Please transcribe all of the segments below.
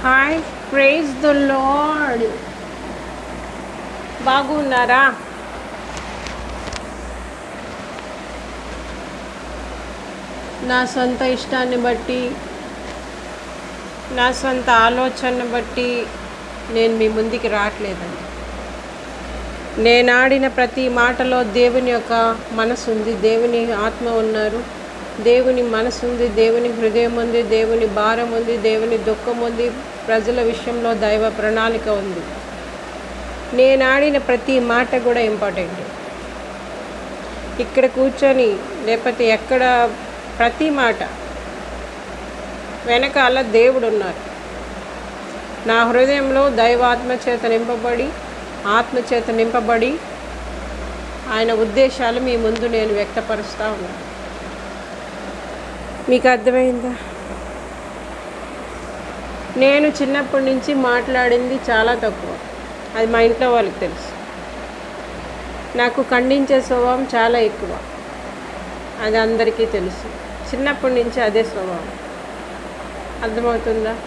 Hi praise the lord బాగున్నారా నా సొంత ఇష్టాన్ని బట్టి నా సొంత ఆలోచనను బట్టి నేను మీ ముందుకి రావట్లేదండి నేను ఆడిన ప్రతి మాటలో దేవుని యొక్క మనసు ఉంది దేవుని ఆత్మ ఉన్నారు దేవుని మనసు ఉంది దేవుని హృదయం ఉంది దేవుని భారం ఉంది దేవుని దుఃఖం ఉంది ప్రజల విషయంలో దైవ ప్రణాళిక ఉంది నేను ఆడిన ప్రతి మాట కూడా ఇంపార్టెంట్ ఇక్కడ కూర్చొని లేకపోతే ఎక్కడ ప్రతి మాట వెనకాల దేవుడు ఉన్నారు నా హృదయంలో దైవాత్మ చేత నింపబడి ఆత్మ చేత నింపబడి ఆయన ఉద్దేశాలు మీ ముందు నేను వ్యక్తపరుస్తూ ఉన్నాను మీకు అర్థమైందా నేను చిన్నప్పటి నుంచి మాట్లాడింది చాలా తక్కువ అది మా ఇంట్లో వాళ్ళకి తెలుసు నాకు ఖండించే స్వభావం చాలా ఎక్కువ అది అందరికీ తెలుసు చిన్నప్పటి నుంచి అదే స్వభావం అర్థమవుతుందా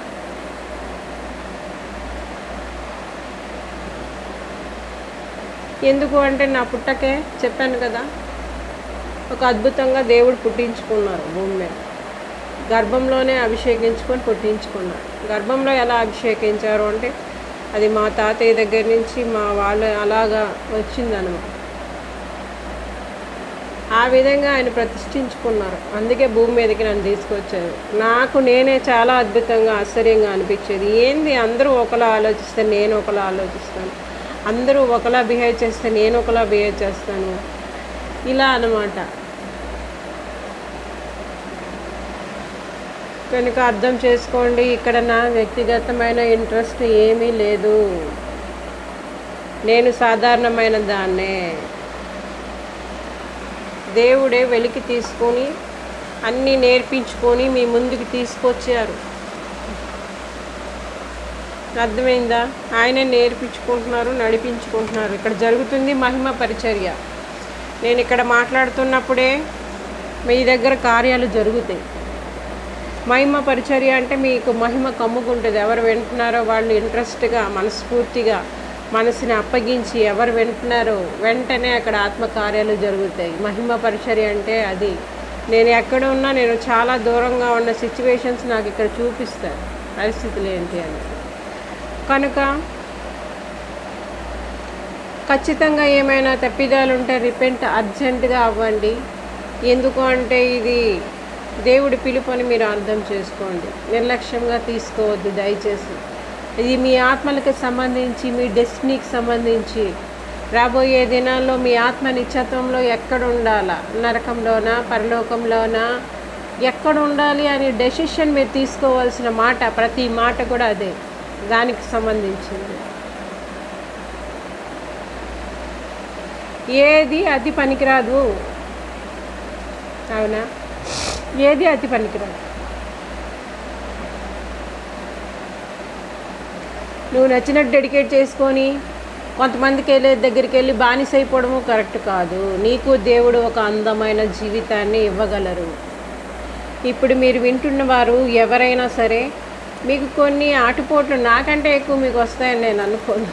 ఎందుకు అంటే నా పుట్టకే చెప్పాను కదా ఒక అద్భుతంగా దేవుడు పుట్టించుకున్నారు భూమి మీద గర్భంలోనే అభిషేకించుకొని పుట్టించుకున్నారు గర్భంలో ఎలా అభిషేకించారు అంటే అది మా తాతయ్య దగ్గర నుంచి మా వాళ్ళు అలాగా వచ్చిందనమాట ఆ విధంగా ఆయన ప్రతిష్ఠించుకున్నారు అందుకే భూమి మీదకి నన్ను తీసుకొచ్చారు నాకు నేనే చాలా అద్భుతంగా ఆశ్చర్యంగా అనిపించేది ఏంది అందరూ ఒకలా ఆలోచిస్తే నేను ఒకలా ఆలోచిస్తాను అందరూ ఒకలా బిహేవ్ చేస్తే నేను ఒకలా బిహేవ్ చేస్తాను ఇలా అన్నమాట కనుక అర్థం చేసుకోండి ఇక్కడ నా వ్యక్తిగతమైన ఇంట్రెస్ట్ ఏమీ లేదు నేను సాధారణమైన దాన్నే దేవుడే వెలికి తీసుకొని అన్నీ నేర్పించుకొని మీ ముందుకు తీసుకొచ్చారు అర్థమైందా ఆయనే నేర్పించుకుంటున్నారు నడిపించుకుంటున్నారు ఇక్కడ జరుగుతుంది మహిమ పరిచర్య నేను ఇక్కడ మాట్లాడుతున్నప్పుడే మీ దగ్గర కార్యాలు జరుగుతాయి మహిమ పరిచర్య అంటే మీకు మహిమ కమ్ముకుంటుంది ఎవరు వింటున్నారో వాళ్ళు ఇంట్రెస్ట్గా మనస్ఫూర్తిగా మనసుని అప్పగించి ఎవరు వింటున్నారో వెంటనే అక్కడ ఆత్మకార్యాలు జరుగుతాయి మహిమ పరిచర్య అంటే అది నేను ఎక్కడ ఉన్నా నేను చాలా దూరంగా ఉన్న సిచ్యువేషన్స్ నాకు ఇక్కడ చూపిస్తాను పరిస్థితులు ఏంటి అని కనుక ఖచ్చితంగా ఏమైనా తప్పిదాలు ఉంటే రిపెంట్ అర్జెంటుగా అవ్వండి ఎందుకు అంటే ఇది దేవుడి పిలుపుని మీరు అర్థం చేసుకోండి నిర్లక్ష్యంగా తీసుకోవద్దు దయచేసి ఇది మీ ఆత్మలకు సంబంధించి మీ డెస్టినీకి సంబంధించి రాబోయే దినాల్లో మీ ఆత్మ నిత్యత్వంలో ఎక్కడ ఉండాలా నరకంలోనా పరలోకంలోనా ఎక్కడ ఉండాలి అనే డెసిషన్ మీరు తీసుకోవాల్సిన మాట ప్రతి మాట కూడా అదే దానికి సంబంధించింది ఏది అతి పనికిరాదు అవునా ఏది అతి పనికిరాదు నువ్వు నచ్చినట్టు డెడికేట్ చేసుకొని కొంతమందికి వెళ్ళే దగ్గరికి వెళ్ళి బానిస అయిపోవడము కరెక్ట్ కాదు నీకు దేవుడు ఒక అందమైన జీవితాన్ని ఇవ్వగలరు ఇప్పుడు మీరు వింటున్న వారు ఎవరైనా సరే మీకు కొన్ని ఆటుపోట్లు నాకంటే ఎక్కువ మీకు వస్తాయని నేను అనుకోను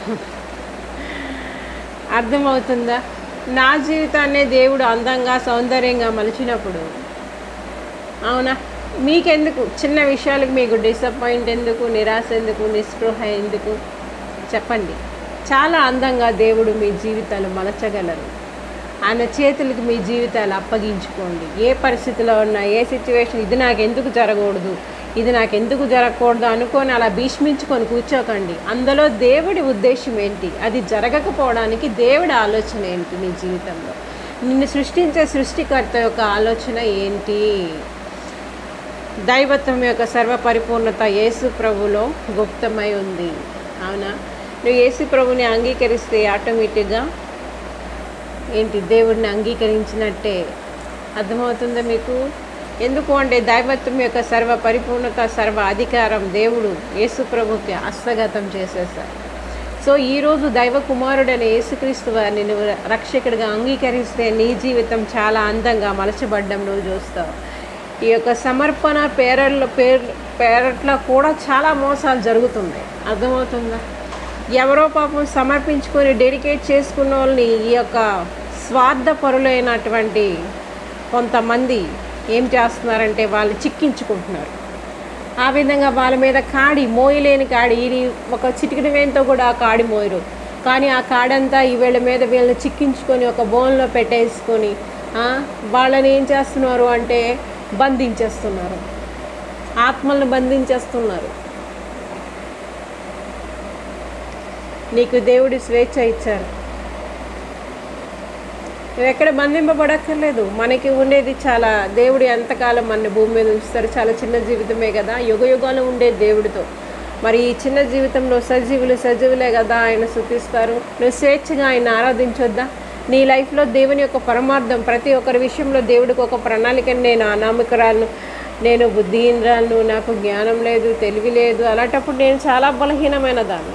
అర్థమవుతుందా నా జీవితాన్నే దేవుడు అందంగా సౌందర్యంగా మలిచినప్పుడు అవునా మీకెందుకు చిన్న విషయాలకు మీకు డిసప్పాయింట్ ఎందుకు నిరాశ ఎందుకు నిస్పృహ ఎందుకు చెప్పండి చాలా అందంగా దేవుడు మీ జీవితాలు మలచగలరు ఆయన చేతులకు మీ జీవితాలు అప్పగించుకోండి ఏ పరిస్థితిలో ఉన్నా ఏ సిచ్యువేషన్ ఇది నాకు ఎందుకు జరగకూడదు ఇది నాకు ఎందుకు జరగకూడదు అనుకొని అలా భీష్మించుకొని కూర్చోకండి అందులో దేవుడి ఉద్దేశం ఏంటి అది జరగకపోవడానికి దేవుడి ఆలోచన ఏంటి నీ జీవితంలో నిన్ను సృష్టించే సృష్టికర్త యొక్క ఆలోచన ఏంటి దైవత్వం యొక్క సర్వపరిపూర్ణత యేసు ప్రభులో గుప్తమై ఉంది అవునా నువ్వు యేసు ప్రభుని అంగీకరిస్తే ఆటోమేటిక్గా ఏంటి దేవుడిని అంగీకరించినట్టే అర్థమవుతుందా మీకు ఎందుకు అంటే దైవత్వం యొక్క సర్వ పరిపూర్ణత సర్వ అధికారం దేవుడు యేసు ప్రభుకి హస్తగతం చేసేసారు సో ఈరోజు దైవ కుమారుడైన యేసుక్రీస్తు వారిని నువ్వు రక్షకుడిగా అంగీకరిస్తే నీ జీవితం చాలా అందంగా మలచబడ్డం నువ్వు చూస్తావు ఈ యొక్క సమర్పణ పేరల పేర్ పేరట్లో కూడా చాలా మోసాలు జరుగుతున్నాయి అర్థమవుతుందా ఎవరో పాపం సమర్పించుకొని డెడికేట్ చేసుకున్న వాళ్ళని ఈ యొక్క స్వార్థపరులైనటువంటి కొంతమంది ఏం చేస్తున్నారంటే వాళ్ళు చిక్కించుకుంటున్నారు ఆ విధంగా వాళ్ళ మీద కాడి మోయలేని కాడి ఇది ఒక చిటికిన వేయంతో కూడా ఆ కాడి మోయరు కానీ ఆ కాడంతా ఈ వీళ్ళ మీద వీళ్ళని చిక్కించుకొని ఒక బోన్లో పెట్టేసుకొని ఆ, వాళ్ళని ఏం చేస్తున్నారు అంటే బంధించేస్తున్నారు ఆత్మలను బంధించేస్తున్నారు నీకు దేవుడి స్వేచ్ఛ ఇచ్చారు నువ్వు ఎక్కడ బంధింపబడక్కర్లేదు మనకి ఉండేది చాలా దేవుడు ఎంతకాలం మన భూమి మీద ఉంచుతారు చాలా చిన్న జీవితమే కదా యుగ యుగాలు ఉండే దేవుడితో మరి ఈ చిన్న జీవితంలో సజీవులు సజీవులే కదా ఆయన శుతిస్తారు నువ్వు స్వేచ్ఛగా ఆయన ఆరాధించొద్దా నీ లైఫ్లో దేవుని యొక్క పరమార్థం ప్రతి ఒక్కరి విషయంలో దేవుడికి ఒక ప్రణాళికని నేను అనామకురాలను నేను బుద్ధిహీనరాలను నాకు జ్ఞానం లేదు తెలివి లేదు అలాంటప్పుడు నేను చాలా బలహీనమైన దాన్ని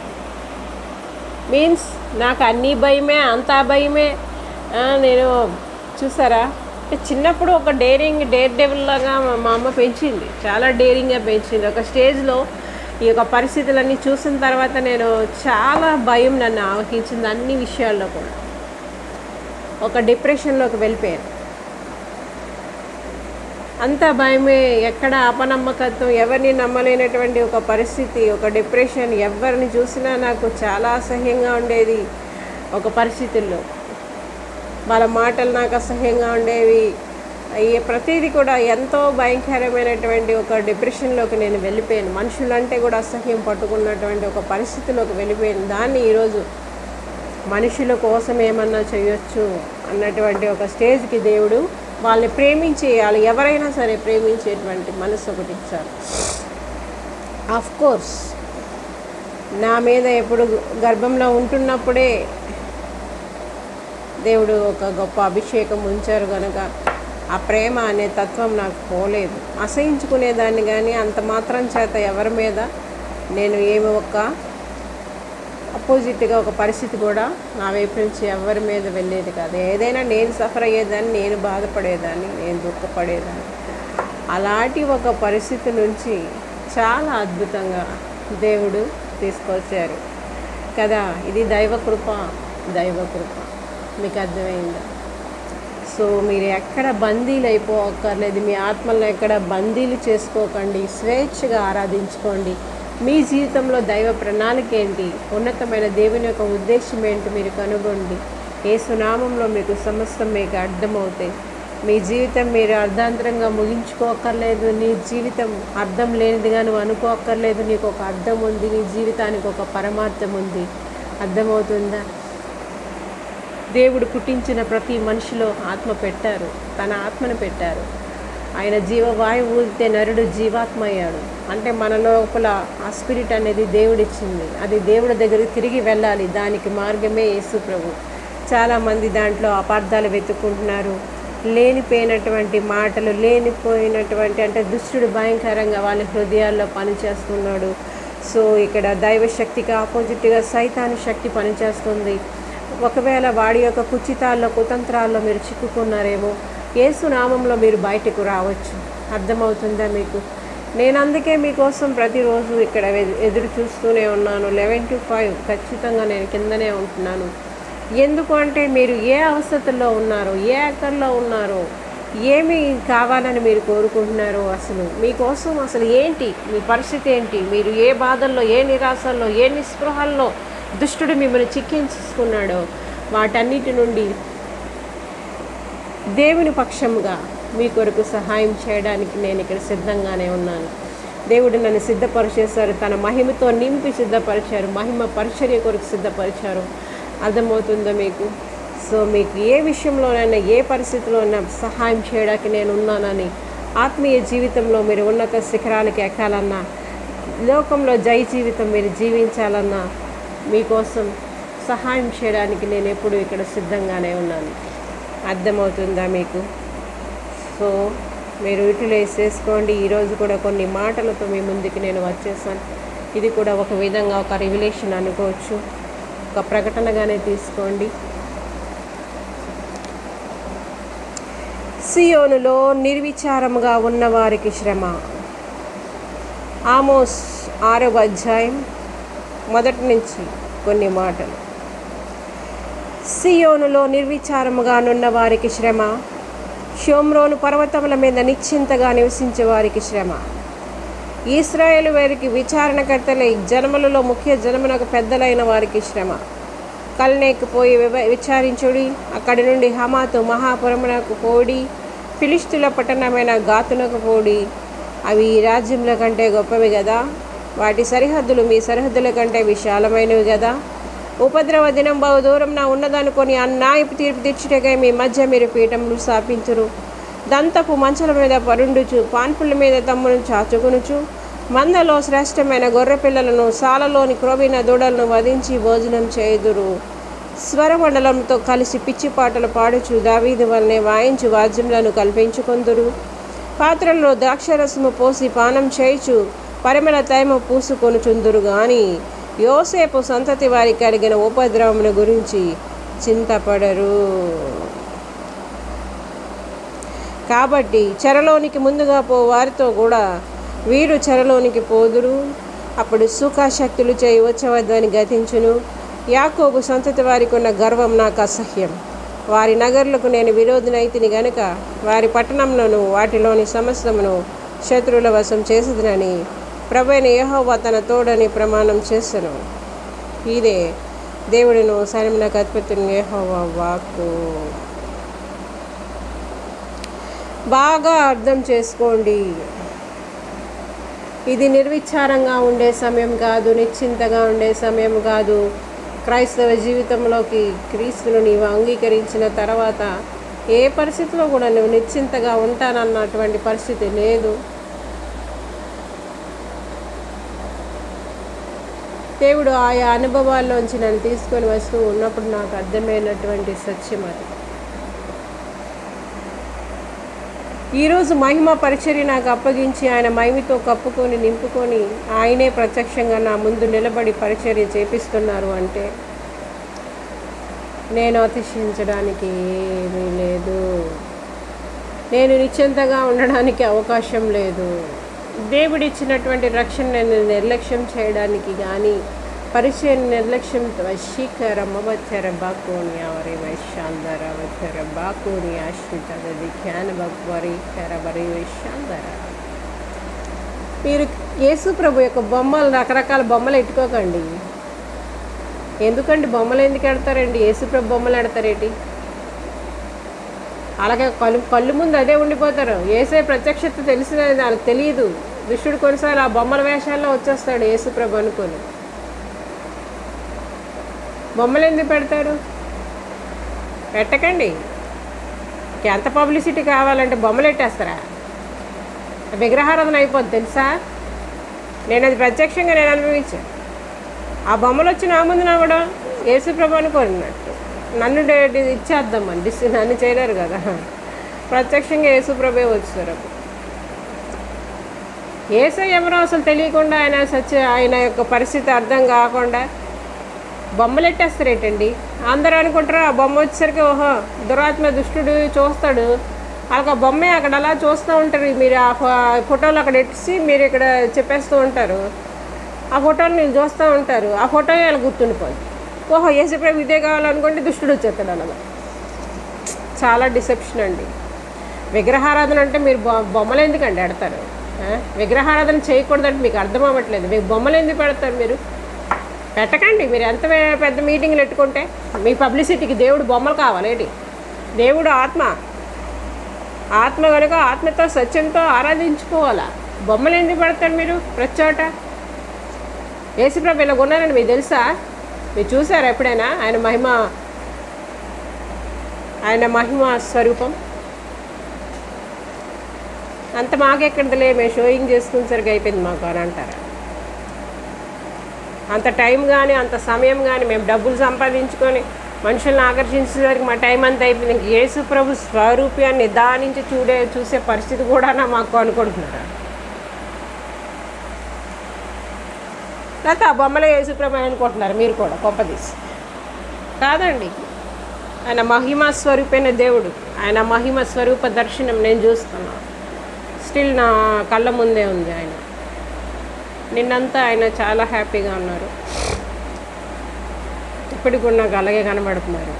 మీన్స్ నాకు అన్నీ భయమే అంతా భయమే ఆ, నేను చూసారా అంటే చిన్నప్పుడు ఒక డేరింగ్ డేర్ డెవిల్ లాగా మా మా అమ్మ పెంచింది చాలా డేరింగ్గా పెంచింది ఒక స్టేజ్లో ఈ యొక్క పరిస్థితులన్నీ చూసిన తర్వాత నేను చాలా భయం నన్ను ఆవహించింది అన్ని విషయాల్లో కూడా ఒక డిప్రెషన్లోకి వెళ్ళిపోయాను అంత భయమే ఎక్కడ అపనమ్మకత్వం ఎవరిని నమ్మలేనటువంటి ఒక పరిస్థితి ఒక డిప్రెషన్ ఎవరిని చూసినా నాకు చాలా అసహ్యంగా ఉండేది ఒక పరిస్థితుల్లో వాళ్ళ మాటలు నాకు అసహ్యంగా ఉండేవి ఈ ప్రతిదీ కూడా ఎంతో భయంకరమైనటువంటి ఒక డిప్రెషన్లోకి నేను వెళ్ళిపోయాను మనుషులంటే కూడా అసహ్యం పట్టుకున్నటువంటి ఒక పరిస్థితిలోకి వెళ్ళిపోయాను దాన్ని ఈరోజు మనుషుల కోసం ఏమన్నా చేయొచ్చు అన్నటువంటి ఒక స్టేజ్కి దేవుడు వాళ్ళని ప్రేమించి వాళ్ళు ఎవరైనా సరే ప్రేమించేటువంటి మనసు ఒకటి ఇచ్చారు ఆఫ్ కోర్స్ నా మీద ఎప్పుడు గర్భంలో ఉంటున్నప్పుడే దేవుడు ఒక గొప్ప అభిషేకం ఉంచారు కనుక ఆ ప్రేమ అనే తత్వం నాకు పోలేదు అసహించుకునేదాన్ని కానీ అంత మాత్రం చేత ఎవరి మీద నేను ఏమి ఒక అపోజిట్గా ఒక పరిస్థితి కూడా నా వైపు నుంచి ఎవరి మీద వెళ్ళేది కాదు ఏదైనా నేను సఫర్ అయ్యేదాన్ని నేను బాధపడేదాన్ని నేను దుఃఖపడేదాన్ని అలాంటి ఒక పరిస్థితి నుంచి చాలా అద్భుతంగా దేవుడు తీసుకొచ్చారు కదా ఇది దైవ కృప దైవ కృప మీకు అర్థమైందా సో మీరు ఎక్కడ బందీలు అయిపోక్కర్లేదు మీ ఆత్మలను ఎక్కడ బందీలు చేసుకోకండి స్వేచ్ఛగా ఆరాధించుకోండి మీ జీవితంలో దైవ ప్రణాళిక ఏంటి ఉన్నతమైన దేవుని యొక్క ఉద్దేశం ఏంటి మీరు కనుగొండి ఏ సునామంలో మీకు సమస్తం మీకు అర్థమవుతాయి మీ జీవితం మీరు అర్ధాంతరంగా ముగించుకోక్కర్లేదు నీ జీవితం అర్థం లేనిదిగా నువ్వు అనుకోక్కర్లేదు నీకు ఒక అర్థం ఉంది నీ జీవితానికి ఒక పరమార్థం ఉంది అర్థమవుతుందా దేవుడు పుట్టించిన ప్రతి మనిషిలో ఆత్మ పెట్టారు తన ఆత్మను పెట్టారు ఆయన జీవవాయువు ఊదితే నరుడు జీవాత్మ అయ్యాడు అంటే మన లోపల ఆ స్పిరిట్ అనేది దేవుడిచ్చింది అది దేవుడి దగ్గరికి తిరిగి వెళ్ళాలి దానికి మార్గమే యేసు ప్రభు చాలామంది దాంట్లో అపార్థాలు వెతుక్కుంటున్నారు లేనిపోయినటువంటి మాటలు లేనిపోయినటువంటి అంటే దుష్టుడు భయంకరంగా వాళ్ళ హృదయాల్లో పనిచేస్తున్నాడు సో ఇక్కడ దైవశక్తికి ఆపోజిట్గా సైతాను శక్తి పనిచేస్తుంది ఒకవేళ వాడి యొక్క కుచితాల్లో కుతంత్రాల్లో మీరు చిక్కుకున్నారేమో యేసు నామంలో మీరు బయటకు రావచ్చు అర్థమవుతుందా మీకు నేను అందుకే మీకోసం ప్రతిరోజు ఇక్కడ ఎదు- ఎదురు చూస్తూనే ఉన్నాను లెవెన్ టు ఫైవ్ ఖచ్చితంగా నేను కిందనే ఉంటున్నాను ఎందుకు అంటే మీరు ఏ అవస్థతుల్లో ఉన్నారో ఏ అక్కర్లో ఉన్నారో ఏమి కావాలని మీరు కోరుకుంటున్నారో అసలు మీకోసం అసలు ఏంటి మీ పరిస్థితి ఏంటి మీరు ఏ బాధల్లో ఏ నిరాశల్లో ఏ నిస్పృహల్లో దుష్టుడు మిమ్మల్ని చిక్కించుకున్నాడో వాటన్నిటి నుండి దేవుని పక్షముగా మీ కొరకు సహాయం చేయడానికి నేను ఇక్కడ సిద్ధంగానే ఉన్నాను దేవుడు నన్ను సిద్ధపరిచేశారు తన మహిమతో నింపి సిద్ధపరిచారు మహిమ పరిచర్య కొరకు సిద్ధపరిచారు అర్థమవుతుందో మీకు సో మీకు ఏ విషయంలోనైనా ఏ పరిస్థితిలోనైనా సహాయం చేయడానికి నేను ఉన్నానని ఆత్మీయ జీవితంలో మీరు ఉన్నత శిఖరాలకి ఎక్కాలన్నా లోకంలో జై జీవితం మీరు జీవించాలన్నా మీకోసం సహాయం చేయడానికి నేను ఎప్పుడు ఇక్కడ సిద్ధంగానే ఉన్నాను అర్థమవుతుందా మీకు సో మీరు యూటిలైజ్ చేసుకోండి ఈరోజు కూడా కొన్ని మాటలతో మీ ముందుకి నేను వచ్చేసాను ఇది కూడా ఒక విధంగా ఒక రివిలేషన్ అనుకోవచ్చు ఒక ప్రకటనగానే తీసుకోండి సియోనులో నిర్విచారముగా ఉన్నవారికి శ్రమ ఆమోస్ ఆరవ అధ్యాయం మొదటి నుంచి కొన్ని మాటలు సియోనులో నిర్విచారముగా నున్న వారికి శ్రమ షోమ్రోను పర్వతముల మీద నిశ్చింతగా నివసించే వారికి శ్రమ ఇస్రాయేలు వారికి విచారణకర్తలై జనములలో ముఖ్య జనమునకు పెద్దలైన వారికి శ్రమ కల్నేకు పోయి వివ- విచారించుడి అక్కడి నుండి హమాతు మహాపురమునకు పోడి ఫిలిస్తుల పట్టణమైన గాతునకు పోడి అవి ఈ రాజ్యముల కంటే గొప్పవి కదా వాటి సరిహద్దులు మీ సరిహద్దుల కంటే విశాలమైనవి కదా ఉపద్రవ దినం బహు దూరం నా ఉన్నదనుకొని అన్నాయపు తీర్పు తెచ్చుటకై మీ మధ్య మీరు పీఠములు స్థాపించురు దంతపు మంచల మీద పరుండుచు పాన్పుల మీద తమ్మును చాచుకొనుచు మందలో శ్రేష్టమైన గొర్రె పిల్లలను సాలలోని క్రోవిన దూడలను వధించి భోజనం చేయుదురు స్వరమండలంతో కలిసి పిచ్చి పాటలు పాడుచు దావీదు వల్లనే వాయించు వాద్యములను కల్పించుకొందురు పాత్రలో ద్రాక్షరసము పోసి పానం చేయుచు పరిమళ తైమ పూసుకొనుచుందురు గాని యోసేపు సంతతి వారికి కలిగిన ఉపద్రవముల గురించి చింతపడరు కాబట్టి చెరలోనికి ముందుగా పో వారితో కూడా వీరు చెరలోనికి పోదురు అప్పుడు సుఖాశక్తులు చేయి వచ్చవద్దని గతించును యాకోబు సంతతి వారికి ఉన్న గర్వం నాకు అసహ్యం వారి నగరులకు నేను విరోధినైతిని గనుక వారి పట్టణంలోను వాటిలోని సమస్తమును శత్రువుల వశం చేసేదనని ప్రభైన యెహోవా తన తోడని ప్రమాణం చేసను ఇదే దేవుడును సైన్యములకు అధిపతిని యెహోవా వాక్కు బాగా అర్థం చేసుకోండి ఇది నిర్విచారంగా ఉండే సమయం కాదు నిశ్చింతగా ఉండే సమయం కాదు క్రైస్తవ జీవితంలోకి క్రీస్తును నీవు అంగీకరించిన తర్వాత ఏ పరిస్థితిలో కూడా నువ్వు నిశ్చింతగా ఉంటానన్నటువంటి పరిస్థితి లేదు దేవుడు ఆయా అనుభవాల్లోంచి నన్ను తీసుకొని వస్తూ ఉన్నప్పుడు నాకు అర్థమైనటువంటి సత్యం అది ఈరోజు మహిమ పరిచర్య నాకు అప్పగించి ఆయన మహిమతో కప్పుకొని నింపుకొని ఆయనే ప్రత్యక్షంగా నా ముందు నిలబడి పరిచర్య చేపిస్తున్నారు అంటే నేను అతిశయించడానికి ఏమీ లేదు నేను నిశ్చింతగా ఉండడానికి అవకాశం లేదు దేవుడిచ్చినటువంటి రక్షణ నేను నిర్లక్ష్యం చేయడానికి కానీ పరిచయం నిర్లక్ష్యం వశీకర మవచ్చర బాకోని అవరి వైశాందర వచ్చర బాకోని ఆశ్రిత ధ్యాన భక్వరి కరబరి వైశాందర మీరు యేసు ప్రభు యొక్క బొమ్మలు రకరకాల బొమ్మలు ఎట్టుకోకండి ఎందుకండి బొమ్మలు ఎందుకు ఎడతారండి యేసు ప్రభు బొమ్మలు ఎడతారేంటి అలాగే కళ్ళు కళ్ళు ముందు అదే ఉండిపోతారు ఏసే ప్రత్యక్షత తెలిసినది వాళ్ళకి తెలియదు దుష్టుడు కొన్నిసార్లు ఆ బొమ్మల వేషాల్లో వచ్చేస్తాడు యేసు ప్రభు అనుకొని బొమ్మలు ఎందుకు పెడతారు పెట్టకండి ఎంత పబ్లిసిటీ కావాలంటే బొమ్మలు పెట్టేస్తారా విగ్రహారాధన అయిపోద్ది తెలుసా నేను అది ప్రత్యక్షంగా నేను అనుభవించాను ఆ బొమ్మలు వచ్చి నా ముందు నా కూడా యేసుప్రభు అనుకోన్నట్టు నన్ను డే- డి- ఇచ్చేద్దామని డిస్ నన్ను చేయలేరు కదా ప్రత్యక్షంగా యేసుప్రభే వచ్చారు అప్పుడు ఏసై ఎవరో అసలు తెలియకుండా ఆయన సత్య ఆయన యొక్క పరిస్థితి అర్థం కాకుండా బొమ్మలు ఎట్టేస్తారేటండి అందరూ అనుకుంటారు ఆ బొమ్మ వచ్చేసరికి ఓహో దురాత్మ దుష్టుడు చూస్తాడు వాళ్ళకి ఆ బొమ్మే అక్కడ అలా చూస్తూ ఉంటారు మీరు ఆ ఫో- ఫోటోలు అక్కడ ఎట్టేసి మీరు ఇక్కడ చెప్పేస్తూ ఉంటారు ఆ ఫోటోలు నేను చూస్తూ ఉంటారు ఆ ఫోటో వాళ్ళకి గుర్తుండిపోద్ది ఓహో ఏసేపు ఇదే కావాలనుకుంటే దుష్టుడు వచ్చేస్తాడు అలాగా చాలా డిసెప్షన్ అండి విగ్రహారాధన అంటే మీరు బొ- బొమ్మలు ఎందుకండి పెడతారు ఆ? విగ్రహారాధన చేయకూడదంటే మీకు అర్థం అవ్వట్లేదు మీకు బొమ్మలు ఎందుకు పెడతారు మీరు పెట్టకండి మీరు ఎంత వే- పెద్ద మీటింగ్లు పెట్టుకుంటే మీ పబ్లిసిటీకి దేవుడు బొమ్మలు కావాలేంటి దేవుడు ఆత్మ ఆత్మ కనుక ఆత్మతో సత్యంతో ఆరాధించుకోవాలా బొమ్మలు ఎందుకు పెడతారు మీరు ప్రతి చోట యేసుప్రభు ఇలా ఉన్నారని మీకు తెలుసా మీరు చూసారా ఎప్పుడైనా ఆయన మహిమ ఆయన మహిమ స్వరూపం అంత మాకెక్కడలే మేము షోయింగ్ చేసుకునేసరికి అయిపోయింది మాకు అని అంటారా అంత టైం కానీ అంత సమయం కానీ మేము డబ్బులు సంపాదించుకొని మనుషుల్ని ఆకర్షించేసరికి మా టైం అంతా అయిపోయింది ఇంక యేసు ప్రభు స్వరూప్యాన్ని నిదానించి చూడే చూసే పరిస్థితి కూడా మాకు అనుకుంటున్నారా లేకపోతే ఆ బొమ్మలే యేసు ప్రభు అనుకుంటున్నారు మీరు కూడా గొప్పదీసి కాదండి ఆయన మహిమ స్వరూపైన దేవుడు ఆయన మహిమ స్వరూప దర్శనం నేను చూస్తున్నాను స్టిల్ నా కళ్ళ ముందే ఉంది ఆయన నిన్నంతా ఆయన చాలా హ్యాపీగా ఉన్నారు ఇప్పటికి కూడా నాకు అలాగే కనబడుతున్నారు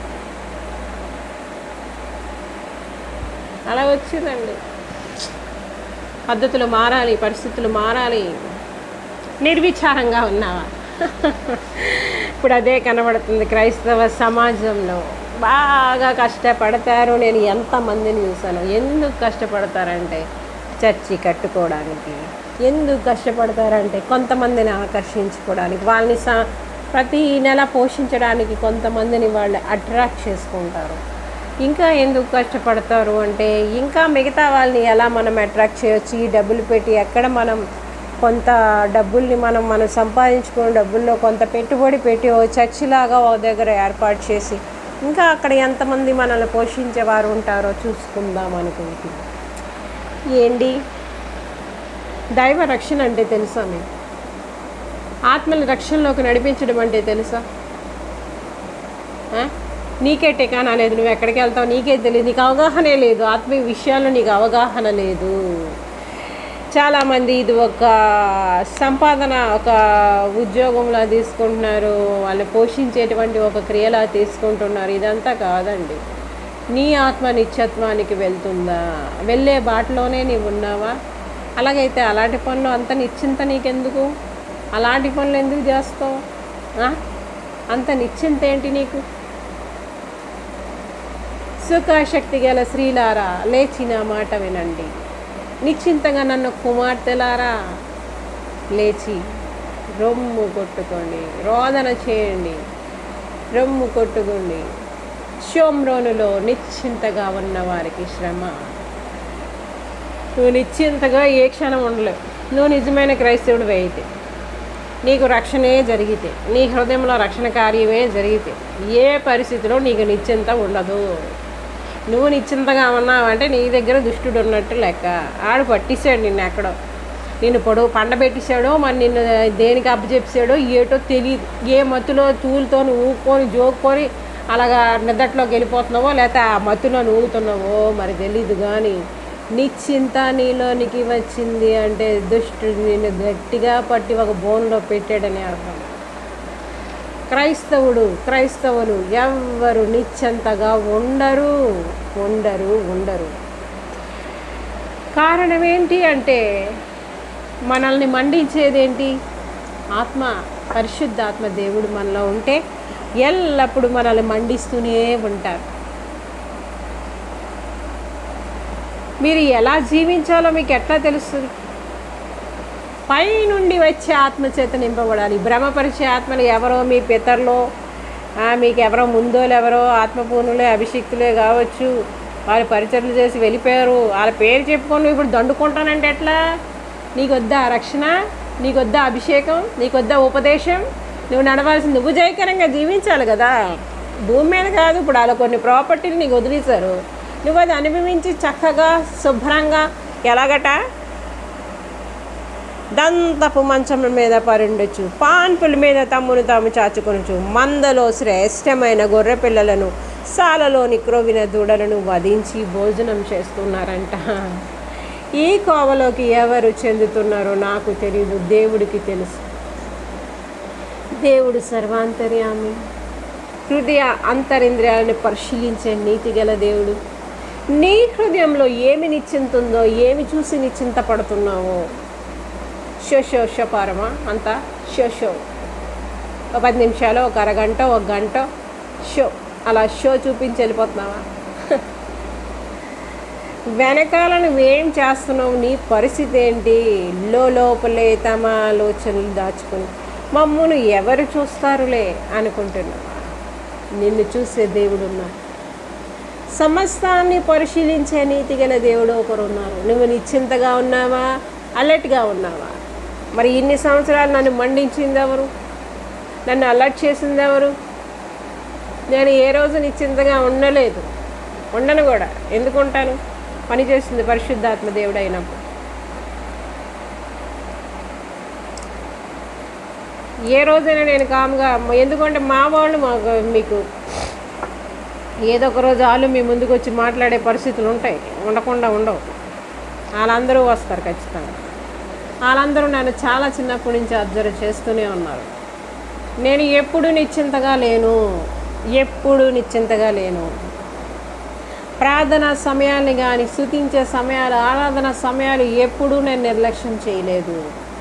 అలా వచ్చిందండి పద్ధతులు మారాలి పరిస్థితులు మారాలి నిర్విచారంగా ఉన్నావా ఇప్పుడు అదే కనబడుతుంది క్రైస్తవ సమాజంలో బాగా కష్టపడతారు నేను ఎంతమందిని చూశాను ఎందుకు కష్టపడతారంటే చర్చి కట్టుకోవడానికి ఎందుకు కష్టపడతారంటే కొంతమందిని ఆకర్షించుకోవడానికి వాళ్ళని సా ప్రతి నెల పోషించడానికి కొంతమందిని వాళ్ళు అట్రాక్ట్ చేసుకుంటారు ఇంకా ఎందుకు కష్టపడతారు అంటే ఇంకా మిగతా వాళ్ళని ఎలా మనం అట్రాక్ట్ చేయొచ్చు ఈ డబ్బులు పెట్టి ఎక్కడ మనం కొంత డబ్బుల్ని మనం మనం సంపాదించుకున్న డబ్బుల్లో కొంత పెట్టుబడి పెట్టి ఓ చర్చి లాగా ఓ దగ్గర ఏర్పాటు చేసి ఇంకా అక్కడ ఎంతమంది మనల్ని పోషించేవారు ఉంటారో చూసుకుందాం అనుకుంటున్నాం ఏంటి దైవ రక్షణ అంటే తెలుసా మీకు ఆత్మల రక్షణలోకి నడిపించడం అంటే తెలుసా ఆ? నీకే టెకానా లేదు నువ్వు ఎక్కడికి వెళ్తావు నీకే తెలియదు నీకు అవగాహనే లేదు ఆత్మీయ విషయాల్లో నీకు అవగాహన లేదు చాలామంది ఇది ఒక సంపాదన ఒక ఉద్యోగంలా తీసుకుంటున్నారు వాళ్ళు పోషించేటువంటి ఒక క్రియలా తీసుకుంటున్నారు ఇదంతా కాదండి నీ ఆత్మ నిత్యత్వానికి వెళ్తుందా వెళ్ళే బాటలోనే నీవు ఉన్నావా అలాగైతే అలాంటి పనులు అంత నిశ్చింత నీకెందుకు అలాంటి పనులు ఎందుకు చేస్తావు ఆ? అంత నిశ్చింత ఏంటి నీకు సుఖాశక్తి గల శ్రీలారా లేచిన మాట వినండి నిశ్చింతగా నన్ను కుమార్తెలారా లేచి రొమ్ము కొట్టుకోండి రోదన చేయండి రొమ్ము కొట్టుకోండి షోమ్రోనులో నిశ్చింతగా ఉన్న వారికి శ్రమ నువ్వు నిశ్చింతగా ఏ క్షణం ఉండలేవు నువ్వు నిజమైన క్రైస్తవుడు అయితే నీకు రక్షణే జరిగితే నీ హృదయంలో రక్షణ కార్యమే జరిగితే ఏ పరిస్థితిలో నీకు నిశ్చింత ఉండదు నువ్వు నిశ్చింతగా ఉన్నావంటే నీ దగ్గర దుష్టుడు ఉన్నట్టు లెక్క ఆడు పట్టిస్తాడు నిన్ను ఎక్కడో నిన్ను పొడవు పండబెట్టేశాడో మరి నిన్ను దేనికి అప్పచెప్పాడో ఏటో తెలియదు ఏ మత్తులో తూలుతో ఊక్కొని జోక్కొని అలాగా నిద్దట్లోకి వెళ్ళిపోతున్నావో లేకపోతే ఆ మత్తులో ఊగుతున్నావో మరి తెలీదు కానీ నిశ్చింత నీలోనికి వచ్చింది అంటే దుష్టుడు నిన్ను గట్టిగా పట్టి ఒక బోన్లో పెట్టాడని అర్థం క్రైస్తవుడు క్రైస్తవులు ఎవ్వరు నిశ్చంతగా ఉండరు ఉండరు ఉండరు కారణం ఏంటి అంటే మనల్ని మండించేదేంటి ఆత్మ పరిశుద్ధ ఆత్మ దేవుడు మనలో ఉంటే ఎల్లప్పుడూ మనల్ని మండిస్తూనే ఉంటారు మీరు ఎలా జీవించాలో మీకు ఎట్లా తెలుస్తుంది పై నుండి వచ్చే ఆత్మ చేత నింపబడాలి భ్రమపరిచే ఆత్మలు ఎవరో మీ పితరులో ఆ, మీకు ఎవరో ముందోలు ఎవరో ఆత్మపూర్ణులే అభిషిక్తులే కావచ్చు వాళ్ళు పరిచర్లు చేసి వెళ్ళిపోయారు వాళ్ళ పేరు చెప్పుకొని నువ్వు ఇప్పుడు దండుకుంటానంటే ఎట్లా నీకు వద్దా రక్షణ నీకు వద్దా అభిషేకం నీకు వద్దా ఉపదేశం నువ్వు నడవాల్సింది నువ్వు జయకరంగా జీవించాలి కదా భూమి మీద కాదు ఇప్పుడు వాళ్ళ కొన్ని ప్రాపర్టీలు నీకు వదిలేశారు నువ్వు అది అనుభవించి చక్కగా శుభ్రంగా ఎలాగట దంతపు మంచముల మీద పరుండొచ్చు పాన్పుల మీద తమ్మును తాము చాచుకొనచ్చు మందలో శ్రేష్టమైన గొర్రె పిల్లలను సాలలోని క్రోవిన దూడలను వధించి భోజనం చేస్తున్నారంట ఈ కోవలోకి ఎవరు చెందుతున్నారో నాకు తెలియదు దేవుడికి తెలుసు దేవుడు సర్వాంతర్యామి హృదయ అంతరింద్రియాలను పరిశీలించే నీతి గల దేవుడు నీ హృదయంలో ఏమి నిశ్చింతుందో ఏమి చూసి నిశ్చింత పడుతున్నావో షో షో షో పారమా అంతా షో షో ఒక పది నిమిషాలు ఒక అరగంట ఒక గంట షో అలా షో చూపించి వెళ్ళిపోతున్నావా వెనకాల నువ్వేం చేస్తున్నావు నీ పరిస్థితి ఏంటి లో లోపలే తమ ఆలోచనలు దాచుకుని మమ్మను ఎవరు చూస్తారులే అనుకుంటున్నావా నిన్ను చూసే దేవుడు ఉన్నారు సమస్తాన్ని పరిశీలించే నీతి గల దేవుడు ఒకరు ఉన్నారు నువ్వు నిశ్చింతగా ఉన్నావా అలర్ట్గా ఉన్నావా మరి ఇన్ని సంవత్సరాలు నన్ను మండించింది ఎవరు నన్ను అలర్ట్ చేసింది ఎవరు నేను ఏ రోజు నిశ్చింతగా ఉండలేదు ఉండను కూడా ఎందుకు ఉంటాను పని చేస్తుంది పరిశుద్ధాత్మ దేవుడు అయినప్పుడు ఏ రోజైనా నేను కామ్గా ఎందుకంటే మా వాళ్ళు మాకు మీకు ఏదో ఒక రోజు వాళ్ళు మీ ముందుకు వచ్చి మాట్లాడే పరిస్థితులు ఉంటాయి ఉండకుండా ఉండవు వాళ్ళందరూ వస్తారు ఖచ్చితంగా వాళ్ళందరూ నన్ను చాలా చిన్నప్పటి నుంచి అబ్జర్వ్ చేస్తూనే ఉన్నారు నేను ఎప్పుడు నిశ్చింతగా లేను ఎప్పుడు నిశ్చింతగా లేను ప్రార్థన సమయాన్ని కానీ స్థుతించే సమయాలు ఆరాధన సమయాలు ఎప్పుడూ నేను నిర్లక్ష్యం చేయలేదు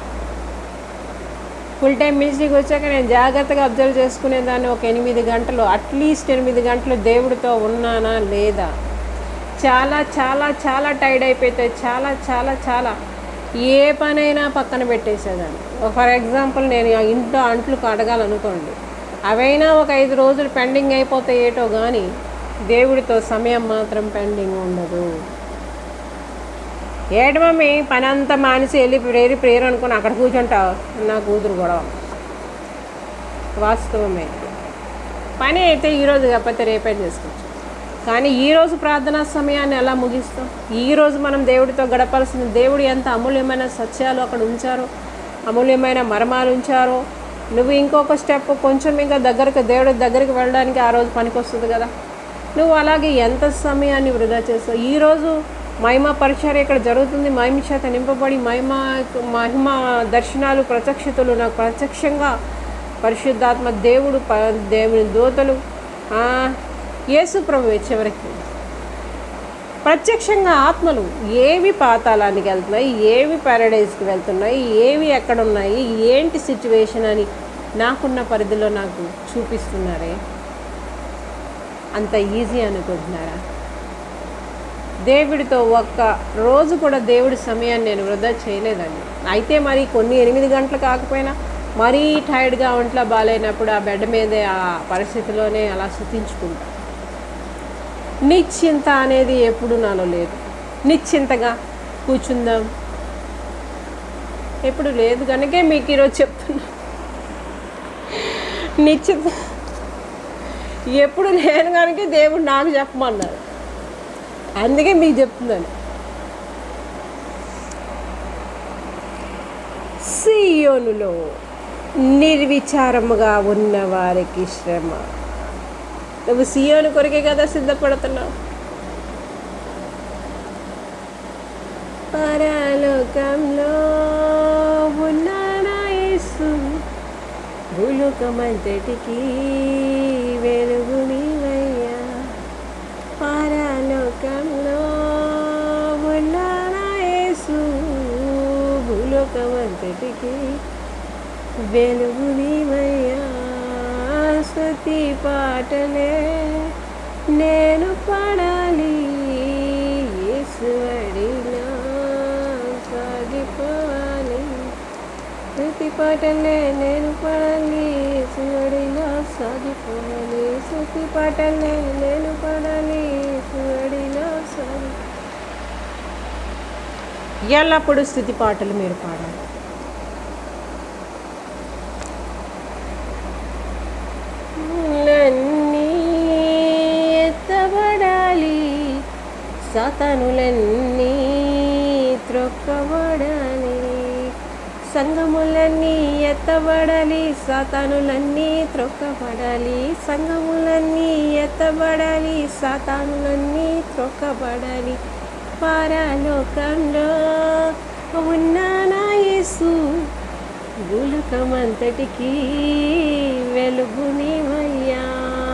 ఫుల్ టైం మినిస్ట్రీకి వచ్చాక నేను జాగ్రత్తగా అబ్జర్వ్ చేసుకునేదాన్ని ఒక ఎనిమిది గంటలు అట్లీస్ట్ ఎనిమిది గంటలు దేవుడితో ఉన్నానా లేదా చాలా చాలా చాలా టైర్డ్ అయిపోతే చాలా చాలా చాలా ఏ పనైనా పక్కన పెట్టేసేదాన్ని ఫర్ ఎగ్జాంపుల్ నేను ఆ ఇంట్లో అంట్లు కడగాలనుకోండి అవైనా ఒక ఐదు రోజులు పెండింగ్ అయిపోతే ఏటో కానీ దేవుడితో సమయం మాత్రం పెండింగ్ ఉండదు ఏడు మమ్మీ పని అంతా మానేసి వెళ్ళి ప్రేరి ప్రేరు అనుకుని అక్కడ కూర్చుంటావు నా కూతురు గొడవ వాస్తవమే పని అయితే ఈరోజు కాకపోతే రేపే చేసుకోవచ్చు కానీ ఈరోజు ప్రార్థనా సమయాన్ని ఎలా ముగిస్తాం ఈరోజు మనం దేవుడితో గడపాల్సిన దేవుడు ఎంత అమూల్యమైన సత్యాలు అక్కడ ఉంచారో అమూల్యమైన మర్మాలు ఉంచారో నువ్వు ఇంకొక స్టెప్ కొంచెం ఇంకా దగ్గరకు దేవుడి దగ్గరికి వెళ్ళడానికి ఆ రోజు పనికొస్తుంది కదా నువ్వు అలాగే ఎంత సమయాన్ని వృధా చేస్తావు ఈరోజు మహిమ పరిచర్య ఇక్కడ జరుగుతుంది మహిమ చేత నింపబడి మహిమ మహిమ దర్శనాలు ప్రత్యక్షతలు నాకు ప్రత్యక్షంగా పరిశుద్ధాత్మ దేవుడు ప దేవుని దూతలు ఆ, యేసు ప్రభు చివరికి ప్రత్యక్షంగా ఆత్మలు ఏవి పాతాళానికి వెళ్తున్నాయి ఏవి పారడైజ్కి వెళ్తున్నాయి ఏవి ఎక్కడ ఉన్నాయి ఏంటి సిచ్యువేషన్ అని నాకున్న పరిధిలో నాకు చూపిస్తున్నారే అంత ఈజీ అనుకుంటున్నారా దేవుడితో ఒక్క రోజు కూడా దేవుడి సమయాన్ని నేను వృధా చేయలేదండి అయితే మరి కొన్ని ఎనిమిది గంటలు కాకపోయినా మరీ టైర్డ్గా ఒంట్లో బాగాలేనప్పుడు ఆ బెడ్ మీదే ఆ పరిస్థితిలోనే అలా శుతించుకుంటా నిశ్చింత అనేది ఎప్పుడు నాలో లేదు నిశ్చింతగా కూర్చుందాం ఎప్పుడు లేదు కనుకే మీకు ఈరోజు చెప్తున్నా నిశ్చింత ఎప్పుడు లేను కనుక దేవుడు నాకు చెప్పమన్నారు అందుకే మీకు చెప్తున్నాను సియోనులో నిర్విచారముగా ఉన్న వారికి శ్రమ నువ్వు సియోను కొరికే కదా సిద్ధపడుతున్నావు పరలోకంలో ఉన్న నా యేసు భూలోకమంతటికి వెలుగు నీవయ్యా పరలోకంలో ఉన్న నా యేసు భూలోకమంతటికి వెలుగు నీవయ్యా స్తుతి పాటలే నేను పాడాలి యేసు అడిగినా సాగిపోవాలి స్తుతి పాటలే నేను పాడాలి యేసు అడిగినా సాగిపోవాలి స్తుతి పాటలే నేను పాడాలి యేసు అడిగినా సాగి ఎల్లప్పుడూ స్థుతి పాటలు మీరు పాడాలి నన్నీ ఎత్తబడాలి సతనులన్నీ త్రొక్కబడాలి సంగములన్నీ ఎత్తబడాలి సాతానులన్నీ త్రొక్కబడాలి సంగములన్నీ ఎత్తబడాలి సాతానులన్నీ త్రొక్కబడాలి పరలోకంలో ఉన్న నా యేసు గులకమంతటికి వెలుగునివయ్యా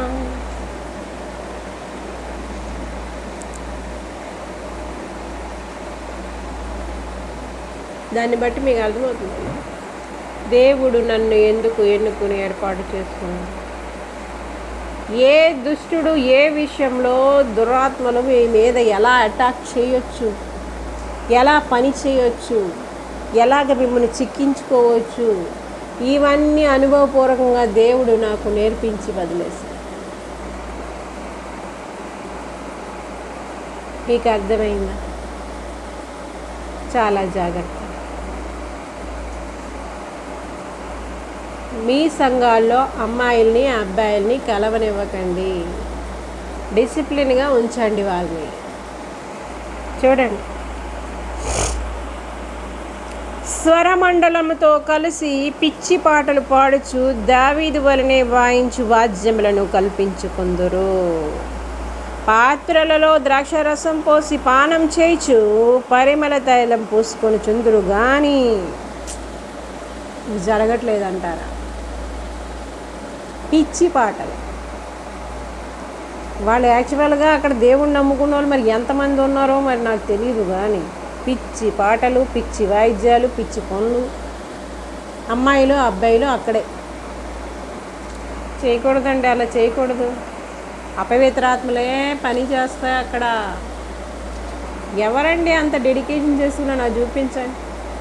దాన్ని బట్టి మీకు అర్థమవుతుంది దేవుడు నన్ను ఎందుకు ఎన్నుకుని ఏర్పాటు చేసుకున్నాడు ఏ దుష్టుడు ఏ విషయంలో దురాత్మలు మీ మీద ఎలా అటాక్ చేయొచ్చు ఎలా పని చేయొచ్చు ఎలాగ మిమ్మల్ని చిక్కించుకోవచ్చు ఇవన్నీ అనుభవపూర్వకంగా దేవుడు నాకు నేర్పించి వదిలేశాడు మీకు అర్థమైందా చాలా జాగ్రత్త మీ సంఘాల్లో అమ్మాయిల్ని అబ్బాయిల్ని కలవనివ్వకండి డిసిప్లిన్గా ఉంచండి వాళ్ళని చూడండి స్వరమండలముతో కలిసి పిచ్చి పాటలు పాడుచు దావీదు వలనే వాయించు వాద్యములను కల్పించుకుందురు పాత్రలలో ద్రాక్షరసం పోసి పానం చేయిచు పరిమళ తైలం పూసుకొని చుందురు కానీ ఇది జరగట్లేదంటారా పిచ్చి పాటలు వాళ్ళు యాక్చువల్గా అక్కడ దేవుణ్ణి నమ్ముకున్న వాళ్ళు మరి ఎంతమంది ఉన్నారో మరి నాకు తెలియదు కానీ పిచ్చి పాటలు పిచ్చి వాయిద్యాలు పిచ్చి పనులు అమ్మాయిలు అబ్బాయిలు అక్కడే చేయకూడదండి అలా చేయకూడదు అపవిత్రాత్మలే పని చేస్తాయి అక్కడ ఎవరండి అంత డెడికేషన్ చేస్తున్నా నాకు చూపించండి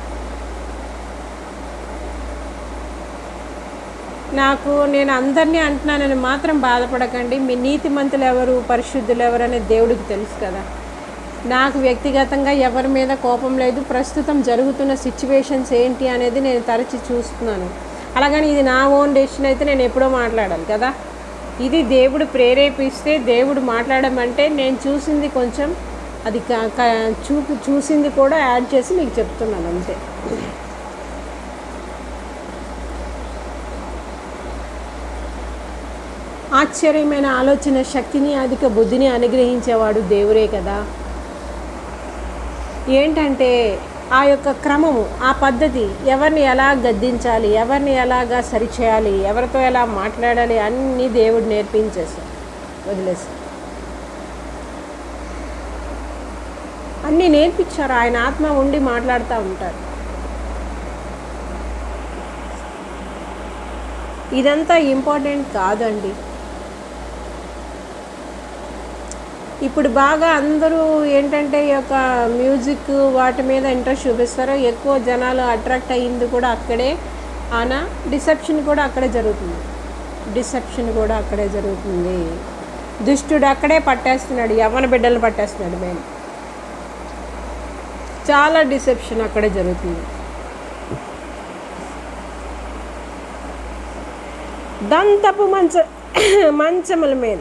నాకు నేను అందరినీ అంటున్నానని మాత్రం బాధపడకండి మీ నీతిమంతులు ఎవరు పరిశుద్ధులు ఎవరు అనేది దేవుడికి తెలుసు కదా నాకు వ్యక్తిగతంగా ఎవరి మీద కోపం లేదు ప్రస్తుతం జరుగుతున్న సిచ్యువేషన్స్ ఏంటి అనేది నేను తరచి చూస్తున్నాను అలాగని ఇది నా ఓన్ డెసిషన్ అయితే నేను ఎప్పుడో మాట్లాడాలి కదా ఇది దేవుడు ప్రేరేపిస్తే దేవుడు మాట్లాడమంటే నేను చూసింది కొంచెం అది క- క- చూపు చూసింది కూడా యాడ్ చేసి మీకు చెప్తున్నాను అంతే ఆశ్చర్యమైన ఆలోచన శక్తిని అధిక బుద్ధిని అనుగ్రహించేవాడు దేవుడే కదా ఏంటంటే ఆ యొక్క క్రమము ఆ పద్ధతి ఎవరిని ఎలా గద్దించాలి ఎవరిని ఎలాగా సరిచేయాలి ఎవరితో ఎలా మాట్లాడాలి అన్నీ దేవుడు నేర్పించేశాడు వదిలేసి అన్నీ నేర్పించారు ఆయన ఆత్మ ఉండి మాట్లాడుతూ ఉంటారు ఇదంతా ఇంపార్టెంట్ కాదండి ఇప్పుడు బాగా అందరూ ఏంటంటే ఈ యొక్క మ్యూజిక్ వాటి మీద ఇంట్రెస్ట్ చూపిస్తారు ఎక్కువ జనాలు అట్రాక్ట్ అయ్యింది కూడా అక్కడే ఆనా డిసెప్షన్ కూడా అక్కడే జరుగుతుంది డిసెప్షన్ కూడా అక్కడే జరుగుతుంది దుష్టుడు అక్కడే పట్టేస్తున్నాడు యవన బిడ్డలు పట్టేస్తున్నాడు మేము చాలా డిసెప్షన్ అక్కడే జరుగుతుంది దంతపు మంచ మంచముల మీద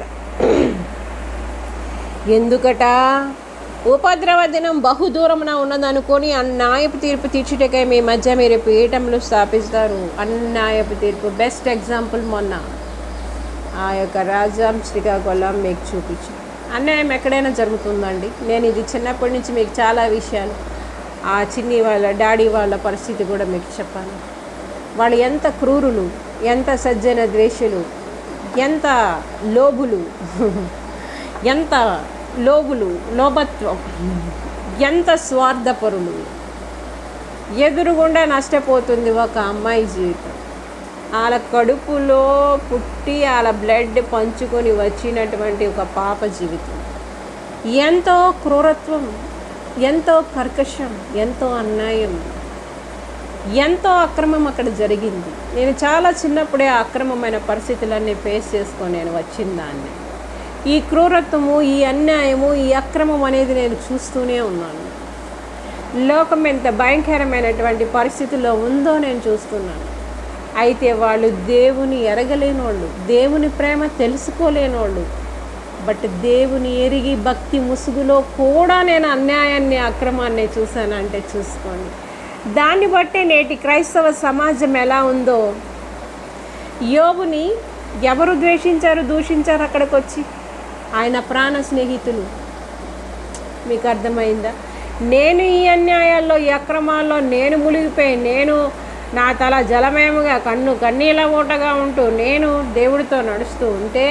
ఎందుకట ఉపద్రవ దినం బహుదూరమున ఉన్నదనుకొని అన్యాయపు తీర్పు తీర్చుటకై మీ మధ్య మీరు పీఠములు స్థాపిస్తారు అన్యాయపు తీర్పు బెస్ట్ ఎగ్జాంపుల్ మొన్న ఆ యొక్క రాజాం శ్రీకాకుళం మీకు చూపించు అన్యాయం ఎక్కడైనా జరుగుతుందండి నేను ఇది చిన్నప్పటి నుంచి మీకు చాలా విషయాలు ఆ చిన్ని వాళ్ళ డాడీ వాళ్ళ పరిస్థితి కూడా మీకు చెప్పాను వాళ్ళు ఎంత క్రూరులు ఎంత సజ్జన ద్వేషులు ఎంత లోబులు ఎంత లోబులు లోభత్వం ఎంత స్వార్థపరులు ఎదురుగుండా నష్టపోతుంది ఒక అమ్మాయి జీవితం వాళ్ళ కడుపులో పుట్టి వాళ్ళ బ్లడ్ పంచుకొని వచ్చినటువంటి ఒక పాప జీవితం ఎంతో క్రూరత్వం ఎంతో కర్కశం ఎంతో అన్యాయం ఎంతో అక్రమం అక్కడ జరిగింది నేను చాలా చిన్నప్పుడే ఆ అక్రమమైన పరిస్థితులన్నీ ఫేస్ చేసుకొని నేను వచ్చిన దాన్ని ఈ క్రూరత్వము ఈ అన్యాయము ఈ అక్రమం అనేది నేను చూస్తూనే ఉన్నాను లోకం ఎంత భయంకరమైనటువంటి పరిస్థితుల్లో ఉందో నేను చూస్తున్నాను అయితే వాళ్ళు దేవుని ఎరగలేనోళ్ళు దేవుని ప్రేమ తెలుసుకోలేనోళ్ళు బట్ దేవుని ఎరిగి భక్తి ముసుగులో కూడా నేను అన్యాయాన్ని అక్రమాన్ని చూశానంటే చూసుకోండి దాన్ని బట్టే నేటి క్రైస్తవ సమాజం ఎలా ఉందో యోబుని ఎవరు ద్వేషించారు దూషించారు అక్కడికి వచ్చి ఆయన ప్రాణ స్నేహితులు మీకు అర్థమైందా నేను ఈ అన్యాయాల్లో ఈ అక్రమాల్లో నేను మునిగిపోయి నేను నా తల జలమయముగా కన్ను కన్నీళ్ళ మూటగా ఉంటూ నేను దేవుడితో నడుస్తూ ఉంటే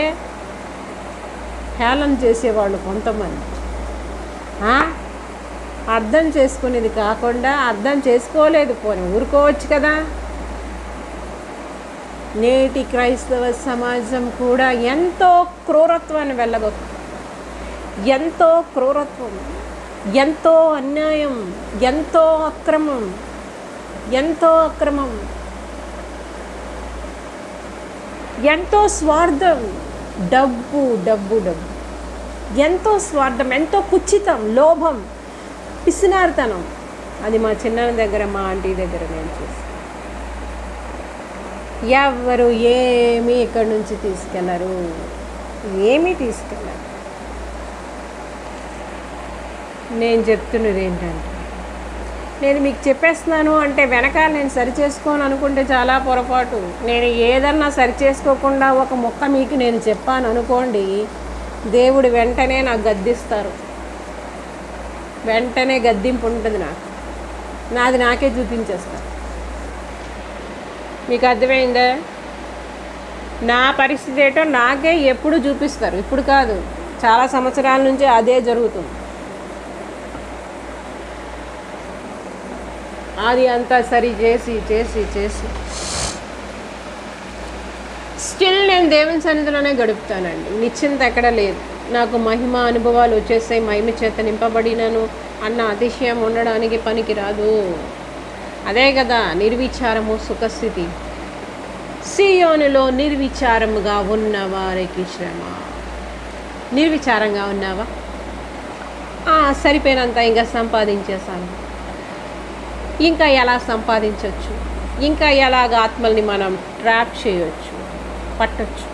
హేళన చేసేవాళ్ళు కొంతమంది ఆ? అర్థం చేసుకునేది కాకుండా అర్థం చేసుకోలేదు పోనీ ఊరుకోవచ్చు కదా నేటి క్రైస్తవ సమాజం కూడా ఎంతో క్రూరత్వాన్ని వెళ్ళగొచ్చు ఎంతో క్రూరత్వం ఎంతో అన్యాయం ఎంతో అక్రమం ఎంతో అక్రమం ఎంతో స్వార్థం డబ్బు డబ్బు డబ్బు ఎంతో స్వార్థం ఎంతో కుచితం లోభం పిసినారితనం అది మా చిన్న దగ్గర మా ఆంటీ దగ్గర నేను చూసి ఎవరు ఏమీ ఇక్కడి నుంచి తీసుకెళ్లరు ఏమీ తీసుకెళ్ళరు నేను చెప్తున్నది ఏంటంటే నేను మీకు చెప్పేస్తున్నాను అంటే వెనకాల నేను సరి చేసుకోను అనుకుంటే చాలా పొరపాటు నేను ఏదన్నా సరి చేసుకోకుండా ఒక మొక్క మీకు నేను చెప్పాను అనుకోండి దేవుడు వెంటనే నాకు గద్దిస్తారు వెంటనే గద్దింపు ఉంటుంది నాకు నాది నాకే చూపించేస్తారు మీకు అర్థమైందా నా పరిస్థితి ఏంటో నాకే ఎప్పుడు చూపిస్తారు ఇప్పుడు కాదు చాలా సంవత్సరాల నుంచి అదే జరుగుతుంది అది అంతా సరి చేసి చేసి చేసి స్టిల్ నేను దేవుని సన్నిధిలోనే గడుపుతానండి నిశ్చింత ఎక్కడ లేదు నాకు మహిమ అనుభవాలు వచ్చేస్తాయి మహిమ చేత నింపబడినను అన్న అతిశయం ఉండడానికి పనికిరాదు అదే కదా నిర్విచారము సుఖస్థితి సియోనులో నిర్విచారముగా ఉన్న వారికి శ్రమ నిర్విచారంగా ఉన్నావా ఆ, సరిపోయినంత ఇంకా సంపాదించేసాను ఇంకా ఎలా సంపాదించవచ్చు ఇంకా ఎలాగ ఆత్మల్ని మనం ట్రాప్ చేయొచ్చు పట్టొచ్చు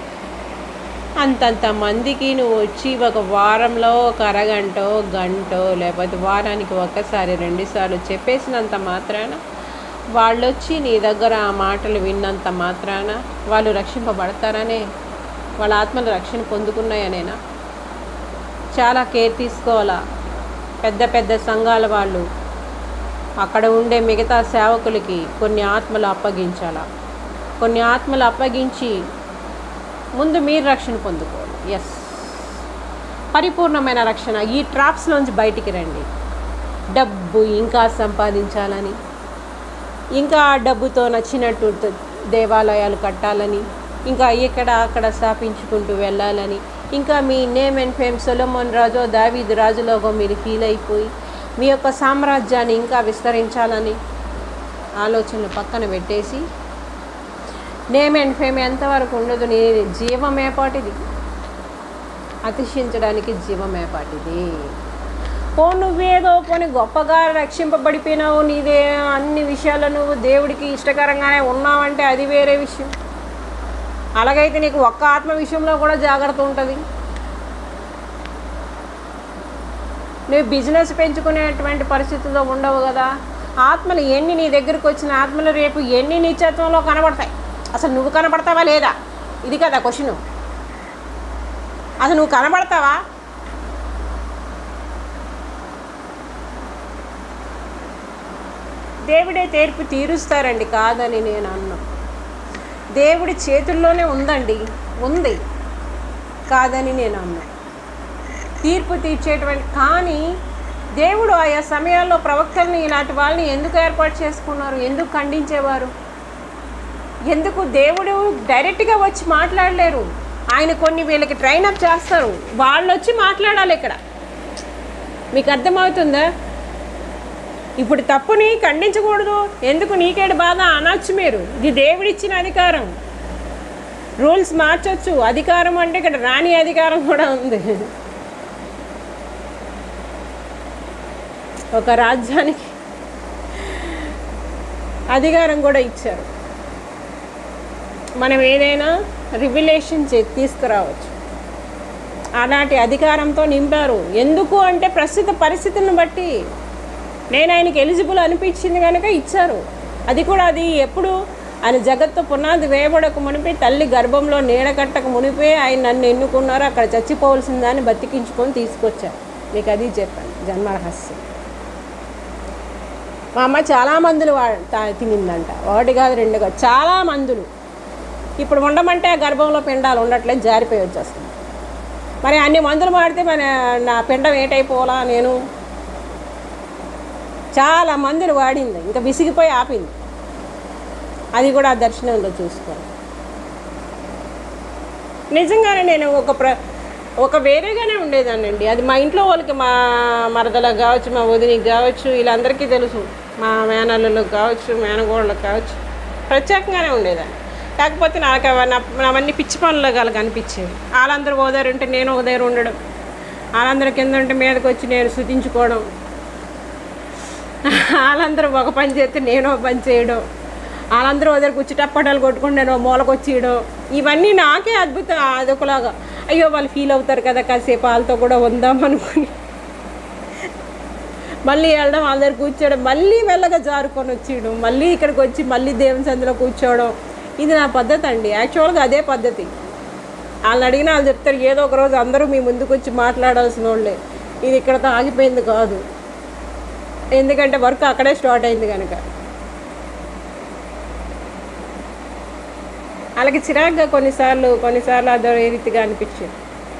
అంతంత మందికి నువ్వు వచ్చి ఒక వారంలో ఒక అరగంటో గంటో లేకపోతే వారానికి ఒక్కసారి రెండుసార్లు చెప్పేసినంత మాత్రాన వాళ్ళు వచ్చి నీ దగ్గర ఆ మాటలు విన్నంత మాత్రాన వాళ్ళు రక్షింపబడతారనే వాళ్ళ ఆత్మలు రక్షణ పొందుకున్నాయనేనా చాలా కేర్ తీసుకోవాలా పెద్ద పెద్ద సంఘాల వాళ్ళు అక్కడ ఉండే మిగతా సేవకులకి కొన్ని ఆత్మలు అప్పగించాలా కొన్ని ఆత్మలు అప్పగించి ముందు మీరు రక్షణ పొందుకోవాలి ఎస్ పరిపూర్ణమైన రక్షణ ఈ ట్రాప్స్లోంచి బయటికి రండి డబ్బు ఇంకా సంపాదించాలని ఇంకా ఆ డబ్బుతో నచ్చినట్టు త- దేవాలయాలు కట్టాలని ఇంకా ఇక్కడ అక్కడ స్థాపించుకుంటూ వెళ్ళాలని ఇంకా మీ నేమ్ అండ్ ఫేమ్ సొలమోన్ రాజు దావీద్ రాజులోగో మీరు ఫీల్ అయిపోయి మీ యొక్క సామ్రాజ్యాన్ని ఇంకా విస్తరించాలని ఆలోచనలు పక్కన పెట్టేసి నేమ్ అండ్ ఫేమ్ ఎంతవరకు ఉండదు నీ జీవమేపాటిది అతిశించడానికి జీవమేపాటిది ఓ నువ్వేదో పోనీ గొప్పగా రక్షింపబడిపోయినావు నీదే అన్ని విషయాలు నువ్వు దేవుడికి ఇష్టకరంగానే ఉన్నావంటే అది వేరే విషయం అలాగైతే నీకు ఒక్క ఆత్మ విషయంలో కూడా జాగ్రత్త ఉంటుంది నువ్వు బిజినెస్ పెంచుకునేటువంటి పరిస్థితుల్లో ఉండవు కదా ఆత్మలు ఎన్ని నీ దగ్గరికి వచ్చిన ఆత్మలు రేపు ఎన్ని నిత్యత్వంలో కనబడతాయి అసలు నువ్వు కనబడతావా లేదా ఇది కదా క్వశ్చన్ అసలు నువ్వు కనబడతావా దేవుడే తీర్పు తీరుస్తారండి కాదని నేను అన్నా దేవుడి చేతుల్లోనే ఉందండి ఉంది కాదని నేను అన్నా తీర్పు తీర్చేటువంటి కానీ దేవుడు ఆయా సమయాల్లో ప్రవక్తల్ని ఇలాంటి వాళ్ళని ఎందుకు ఏర్పాటు చేసుకున్నారు ఎందుకు ఖండించేవారు ఎందుకు దేవుడు డైరెక్ట్గా వచ్చి మాట్లాడలేరు ఆయన కొన్ని వీళ్ళకి ట్రైన్ అప్ చేస్తారు వాళ్ళు వచ్చి మాట్లాడాలి ఇక్కడ మీకు అర్థమవుతుందా ఇప్పుడు తప్పుని ఖండించకూడదు ఎందుకు నీకేడు బాధ అనొచ్చు మీరు ఇది దేవుడిచ్చిన అధికారం రూల్స్ మార్చొచ్చు అధికారం అంటే ఇక్కడ రాని అధికారం కూడా ఉంది ఒక రాజ్యానికి అధికారం కూడా ఇచ్చారు మనం ఏదైనా రివిలేషన్ తీసుకురావచ్చు అలాంటి అధికారంతో నింపారు ఎందుకు అంటే ప్రస్తుత పరిస్థితులను బట్టి నేను ఆయనకి ఎలిజిబుల్ అనిపించింది కనుక ఇచ్చారు అది కూడా అది ఎప్పుడు ఆయన జగత్తు పునాది వేయబడక మునిపి తల్లి గర్భంలో నీడ కట్టక మునిపే ఆయన నన్ను ఎన్నుకున్నారు అక్కడ చచ్చిపోవలసిన దాన్ని బతికించుకొని తీసుకొచ్చారు మీకు అది చెప్పాను జన్మరహస్యం మా అమ్మ చాలా మందులు వా తా- తినిందంట ఒకటి కాదు రెండు కాదు చాలా మందులు ఇప్పుడు ఉండమంటే ఆ గర్భంలో పిండాలు ఉండట్లేదు జారిపోయి వచ్చేస్తుంది మరి అన్ని మందులు వాడితే మన నా పిండం ఏటైపోవాలా నేను చాలా మందులు వాడింది ఇంకా విసిగిపోయి ఆపింది అది కూడా ఆ దర్శనంలో చూసుకోవాలి నిజంగానే నేను ఒక ప్ర ఒక వేరేగానే ఉండేదానండి అది మా ఇంట్లో వాళ్ళకి మా మరదలకు కావచ్చు మా వదినికి కావచ్చు వీళ్ళందరికీ తెలుసు మా మేనల్లులకు కావచ్చు మేనగోళ్ళకి కావచ్చు ప్రత్యేకంగానే ఉండేదాన్ని కాకపోతే నాకు అవ- నా అవన్నీ పిచ్చి పనులు వాళ్ళకి అనిపించేవి వాళ్ళందరూ ఓ దగ్గర ఉంటే నేను ఒక దగ్గర ఉండడం వాళ్ళందరూ కింద ఉంటే మీదకి వచ్చి నేను శృతించుకోవడం వాళ్ళందరూ ఒక పని చేస్తే నేను ఒక పని చేయడం వాళ్ళందరూ వదిలి కూర్చి టప్పటాలు కొట్టుకుని నేను మూలకు వచ్చేయడం ఇవన్నీ నాకే అద్భుతం అదొకలాగా అయ్యో వాళ్ళు ఫీల్ అవుతారు కదా కాసేపు వాళ్ళతో కూడా ఉందాం అనుకుని మళ్ళీ వెళ్ళడం వాళ్ళ దగ్గర కూర్చోవడం మళ్ళీ వెళ్ళగా జారుకొని వచ్చేయడం మళ్ళీ ఇక్కడికి వచ్చి మళ్ళీ దేవుని సందులో కూర్చోవడం ఇది నా పద్ధతి అండి యాక్చువల్గా అదే పద్ధతి వాళ్ళని అడిగినా వాళ్ళు చెప్తారు ఏదో ఒక రోజు అందరూ మీ ముందుకు వచ్చి మాట్లాడాల్సిన వాళ్ళే ఇది ఇక్కడతో ఆగిపోయింది కాదు ఎందుకంటే వర్క్ అక్కడే స్టార్ట్ అయింది కనుక వాళ్ళకి చిరాగ్గా కొన్నిసార్లు కొన్నిసార్లు అదో ఏ రీతిగా అనిపించింది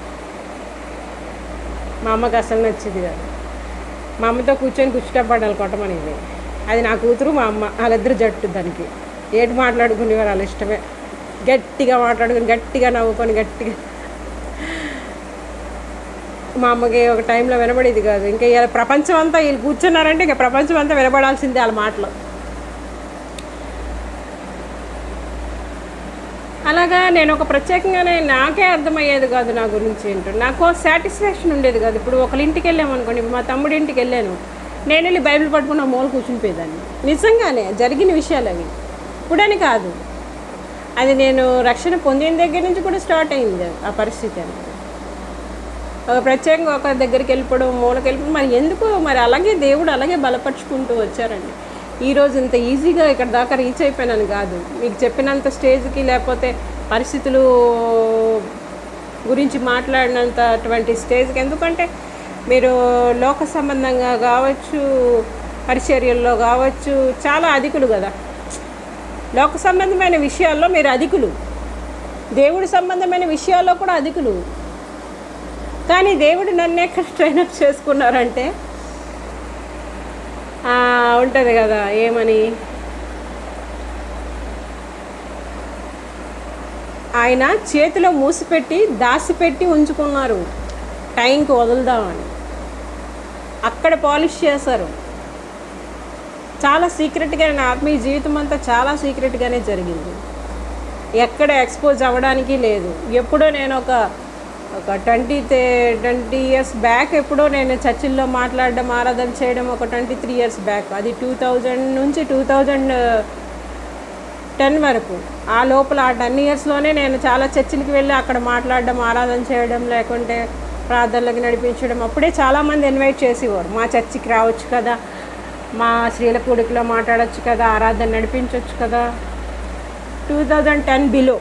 మా అమ్మకి అసలు నచ్చింది కాదు మా అమ్మతో కూర్చొని కూర్చుంటపడాలి కొట్టమనేది అది నా కూతురు మా అమ్మ వాళ్ళిద్దరు జట్టు దానికి ఏటి మాట్లాడుకునేవారు వాళ్ళ ఇష్టమే గట్టిగా మాట్లాడుకుని గట్టిగా నవ్వుకొని గట్టిగా మా అమ్మకి ఒక టైంలో వినబడేది కాదు ఇంకా ఇలా ప్రపంచం అంతా వీళ్ళు కూర్చున్నారంటే ఇంకా ప్రపంచం అంతా వినబడాల్సిందే వాళ్ళ మాటలు అలాగా నేను ఒక ప్రత్యేకంగానే నాకే అర్థమయ్యేది కాదు నా గురించి ఏంటో నాకు సాటిస్ఫాక్షన్ ఉండేది కాదు ఇప్పుడు ఒకళ్ళ ఇంటికి వెళ్ళాము అనుకోండి ఇప్పుడు మా తమ్ముడి ఇంటికి వెళ్ళాను నేను వెళ్ళి బైబిల్ పట్టుకున్న మూల కూర్చునిపోయేదాన్ని నిజంగానే జరిగిన విషయాలు అవి ఇప్పుడని కాదు అది నేను రక్షణ పొందిన దగ్గర నుంచి కూడా స్టార్ట్ అయింది ఆ పరిస్థితి అనేది ఒక ప్రత్యేకంగా ఒక దగ్గరికి వెళ్ళిపోవడం మూలకి వెళ్ళిపోవడం మరి ఎందుకు మరి అలాగే దేవుడు అలాగే బలపరుచుకుంటూ వచ్చారండి ఈరోజు ఇంత ఈజీగా ఇక్కడ దాకా రీచ్ అయిపోయినాను కాదు మీకు చెప్పినంత స్టేజ్కి లేకపోతే పరిస్థితులు గురించి మాట్లాడినంత అటువంటి స్టేజ్కి ఎందుకంటే మీరు లోక సంబంధంగా కావచ్చు పరిచర్యల్లో కావచ్చు చాలా అధికులు కదా లోక సంబంధమైన విషయాల్లో మీరు అధికులు దేవుడి సంబంధమైన విషయాల్లో కూడా అధికులు కానీ దేవుడు నన్ను ఎక్కడ ట్రైనప్ చేసుకున్నారంటే ఆ, ఉంటుంది కదా ఏమని ఆయన చేతిలో మూసిపెట్టి దాసిపెట్టి ఉంచుకున్నారు టైంకి వదులుదామని అక్కడ పాలిష్ చేశారు చాలా సీక్రెట్గా నా ఆత్మీయ జీవితం అంతా చాలా సీక్రెట్గానే జరిగింది ఎక్కడ ఎక్స్పోజ్ అవ్వడానికి లేదు ఎప్పుడో నేను ఒక ఒక ట్వంటీ ట్వంటీ ఇయర్స్ బ్యాక్ ఎప్పుడో నేను చర్చిల్లో మాట్లాడడం ఆరాధన చేయడం ఒక ట్వంటీ త్రీ ఇయర్స్ బ్యాక్ అది టూ థౌజండ్ నుంచి టూ థౌజండ్ టెన్ వరకు ఆ లోపల ఆ టెన్ ఇయర్స్లోనే నేను చాలా చర్చిలకి వెళ్ళి అక్కడ మాట్లాడడం ఆరాధన చేయడం లేకుంటే ప్రార్థనలకు నడిపించడం అప్పుడే చాలామంది ఇన్వైట్ చేసేవారు మా చర్చికి రావచ్చు కదా మా స్త్రీల కూడికలో మాట్లాడొచ్చు కదా ఆరాధన నడిపించవచ్చు కదా టూ థౌజండ్ టెన్ బిలో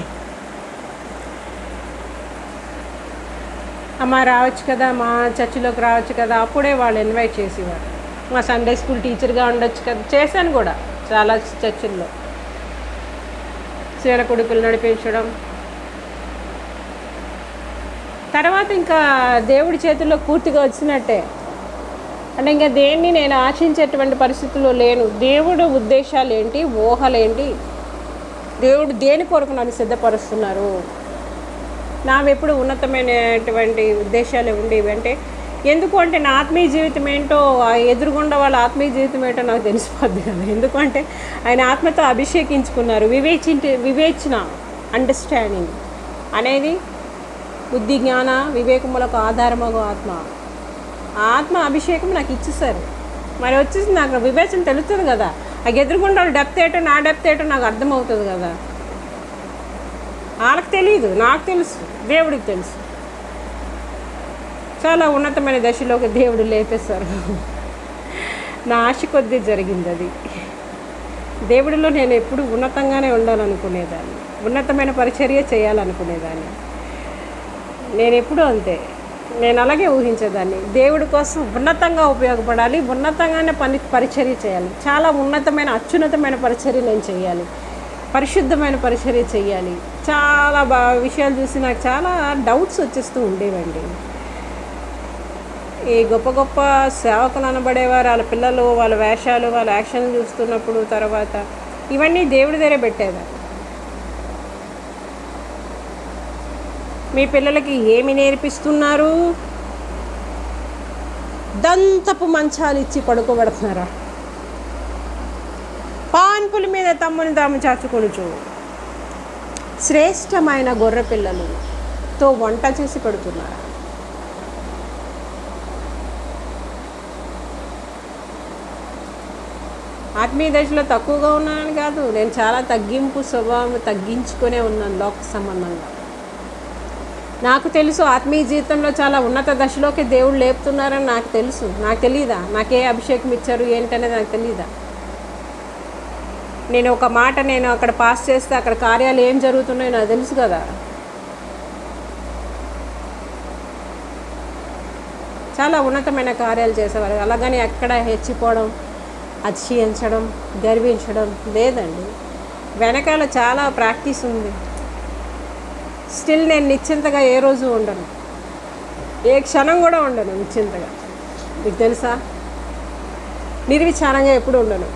అమ్మ రావచ్చు కదా మా చర్చిలోకి రావచ్చు కదా అప్పుడే వాళ్ళు ఇన్వైట్ చేసేవారు మా సండే స్కూల్ టీచర్గా ఉండొచ్చు కదా చేశాను కూడా చాలా చర్చిల్లో స్త్రీల కొడుకులు నడిపించడం తర్వాత ఇంకా దేవుడి చేతుల్లో పూర్తిగా వచ్చినట్టే అంటే ఇంకా దేన్ని నేను ఆశించేటువంటి పరిస్థితుల్లో లేను దేవుడు ఉద్దేశాలు ఏంటి ఊహలేంటి దేవుడు దేని కొరకు నన్ను సిద్ధపరుస్తున్నారు నావెప్పుడు ఉన్నతమైనటువంటి ఉద్దేశాలు ఉండేవి అంటే ఎందుకు అంటే నా ఆత్మీయ జీవితం ఏంటో ఆ ఎదురుగుండా వాళ్ళ ఆత్మీయ జీవితం ఏంటో నాకు తెలిసిపోద్ది కదా ఎందుకంటే ఆయన ఆత్మతో అభిషేకించుకున్నారు వివేచించి వివేచన అండర్స్టాండింగ్ అనేది బుద్ధి జ్ఞాన వివేకములకు ఆధారమగు ఆత్మ ఆ ఆత్మ అభిషేకం నాకు ఇచ్చేసారు మరి వచ్చేసి నాకు వివేచన తెలుస్తుంది కదా ఆ ఎదురుగుండా వాళ్ళ డెప్త్ ఏంటో నా డెప్త్ ఏంటో నాకు అర్థమవుతుంది కదా వాళ్ళకి తెలియదు నాకు తెలుసు దేవుడికి తెలుసు చాలా ఉన్నతమైన దశలోకి దేవుడు లేపేశారు నా ఆశ కొద్దీ జరిగింది అది దేవుడిలో నేను ఎప్పుడు ఉన్నతంగానే ఉండాలనుకునేదాన్ని ఉన్నతమైన పరిచర్య చేయాలనుకునేదాన్ని నేను ఎప్పుడూ అంతే నేను అలాగే ఊహించేదాన్ని దేవుడి కోసం ఉన్నతంగా ఉపయోగపడాలి ఉన్నతంగానే పని పరిచర్య చేయాలి చాలా ఉన్నతమైన అత్యున్నతమైన పరిచర్య నేను చేయాలి పరిశుద్ధమైన పరిచర్య చేయాలి చాలా బా విషయాలు చూసి నాకు చాలా డౌట్స్ వచ్చేస్తూ ఉండేవండి ఈ గొప్ప గొప్ప సేవకులు అనబడేవారు వాళ్ళ పిల్లలు వాళ్ళ వేషాలు వాళ్ళ యాక్షన్ చూస్తున్నప్పుడు తర్వాత ఇవన్నీ దేవుడి దగ్గర పెట్టేవారు మీ పిల్లలకి ఏమి నేర్పిస్తున్నారు దంతపు మంచాలు ఇచ్చి పడుకోబెడుతున్నారా పాన్పుల మీద తమ్ముని తాము చాచుకొనుచు శ్రేష్టమైన గొర్రె పిల్లలుతో వంట చేసి పెడుతున్నారా ఆత్మీయ దశలో తక్కువగా ఉన్నానని కాదు నేను చాలా తగ్గింపు స్వభావం తగ్గించుకునే ఉన్నాను లోక సంబంధంగా నాకు తెలుసు ఆత్మీయ జీవితంలో చాలా ఉన్నత దశలోకి దేవుడు లేపుతున్నారని నాకు తెలుసు నాకు తెలియదా నాకే అభిషేకం ఇచ్చారు ఏంటనేది నాకు తెలియదా నేను ఒక మాట నేను అక్కడ పాస్ చేస్తే అక్కడ కార్యాలు ఏం జరుగుతున్నాయో నాకు తెలుసు కదా చాలా ఉన్నతమైన కార్యాలు చేసేవారు అలాగని ఎక్కడ హెచ్చిపోవడం అతిశయించడం గర్వించడం లేదండి వెనకాల చాలా ప్రాక్టీస్ ఉంది స్టిల్ నేను నిశ్చింతగా ఏ రోజు ఉండను ఏ క్షణం కూడా ఉండను నిశ్చింతగా మీకు తెలుసా నిర్విచారంగా ఎప్పుడు ఉండను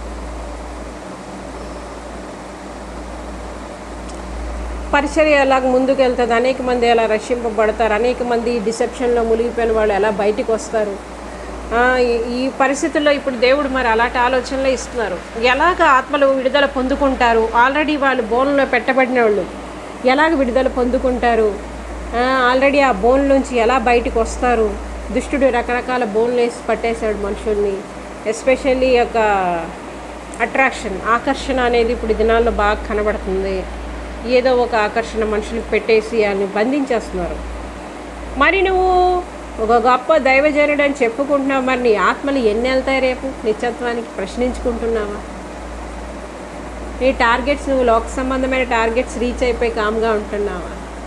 పరిచర్య ఎలాగ ముందుకు వెళ్తుంది అనేక మంది ఎలా రక్షింపబడతారు అనేక మంది డిసెప్షన్లో మునిగిపోయిన వాళ్ళు ఎలా బయటికి వస్తారు ఆ, ఈ- ఈ పరిస్థితుల్లో ఇప్పుడు దేవుడు మరి అలాంటి ఆలోచనలే ఇస్తున్నారు ఎలాగ ఆత్మలు విడుదల పొందుకుంటారు ఆల్రెడీ వాళ్ళు బోన్లో పెట్టబడిన వాళ్ళు ఎలాగ విడుదల పొందుకుంటారు ఆ, ఆల్రెడీ ఆ బోన్ నుంచి ఎలా బయటికి వస్తారు దుష్టుడు రకరకాల బోన్లు వేసి పట్టేశాడు మనుషుల్ని ఎస్పెషల్లీ ఒక అట్రాక్షన్ ఆకర్షణ అనేది ఇప్పుడు ఈ దినాల్లో బాగా కనబడుతుంది ఏదో ఒక ఆకర్షణ మనుషులకు పెట్టేసి వాళ్ళని బంధించేస్తున్నారు మరి నువ్వు ఒక గొప్ప దైవజనుడు అని చెప్పుకుంటున్నావు మరి నీ ఆత్మలు ఎన్ని వెళ్తాయి రేపు నిత్యత్వానికి ప్రశ్నించుకుంటున్నావా నీ టార్గెట్స్ నువ్వు లోక సంబంధమైన టార్గెట్స్ రీచ్ అయిపోయి కామ్గా ఉంటున్నావా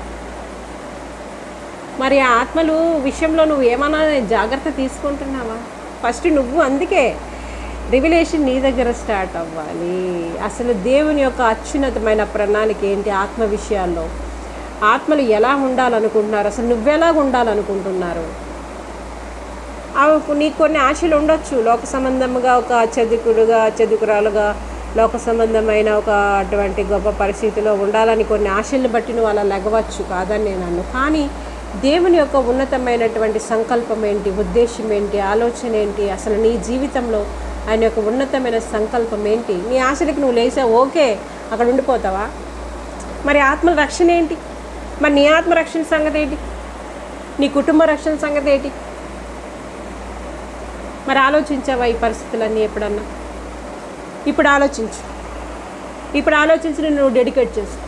మరి ఆ ఆత్మలు విషయంలో నువ్వు ఏమైనా జాగ్రత్త తీసుకుంటున్నావా ఫస్ట్ నువ్వు అందుకే రివిలేషన్ నీ దగ్గర స్టార్ట్ అవ్వాలి అసలు దేవుని యొక్క అత్యున్నతమైన ప్రణాళిక ఏంటి ఆత్మ విషయాల్లో ఆత్మలు ఎలా ఉండాలనుకుంటున్నారు అసలు నువ్వెలా ఉండాలనుకుంటున్నారు అవి నీకు కొన్ని ఆశలు ఉండొచ్చు లోక సంబంధముగా ఒక చదుకుడుగా చదుకురాలుగా లోక సంబంధమైన ఒక అటువంటి గొప్ప పరిస్థితిలో ఉండాలని కొన్ని ఆశలను బట్టి నువ్వు అలా లెగవచ్చు కాదని నేను అన్ను కానీ దేవుని యొక్క ఉన్నతమైనటువంటి సంకల్పం ఏంటి ఉద్దేశం ఏంటి ఆలోచన ఏంటి అసలు నీ జీవితంలో ఆయన యొక్క ఉన్నతమైన సంకల్పం ఏంటి నీ ఆశలకు నువ్వు లేసావు ఓకే అక్కడ ఉండిపోతావా మరి ఆత్మ రక్షణ ఏంటి మరి నీ ఆత్మ రక్షణ సంగతి ఏంటి నీ కుటుంబ రక్షణ సంగతి ఏంటి మరి ఆలోచించావా ఈ పరిస్థితులన్నీ ఎప్పుడన్నా ఇప్పుడు ఆలోచించు ఇప్పుడు ఆలోచించి నువ్వు డెడికేట్ చేసు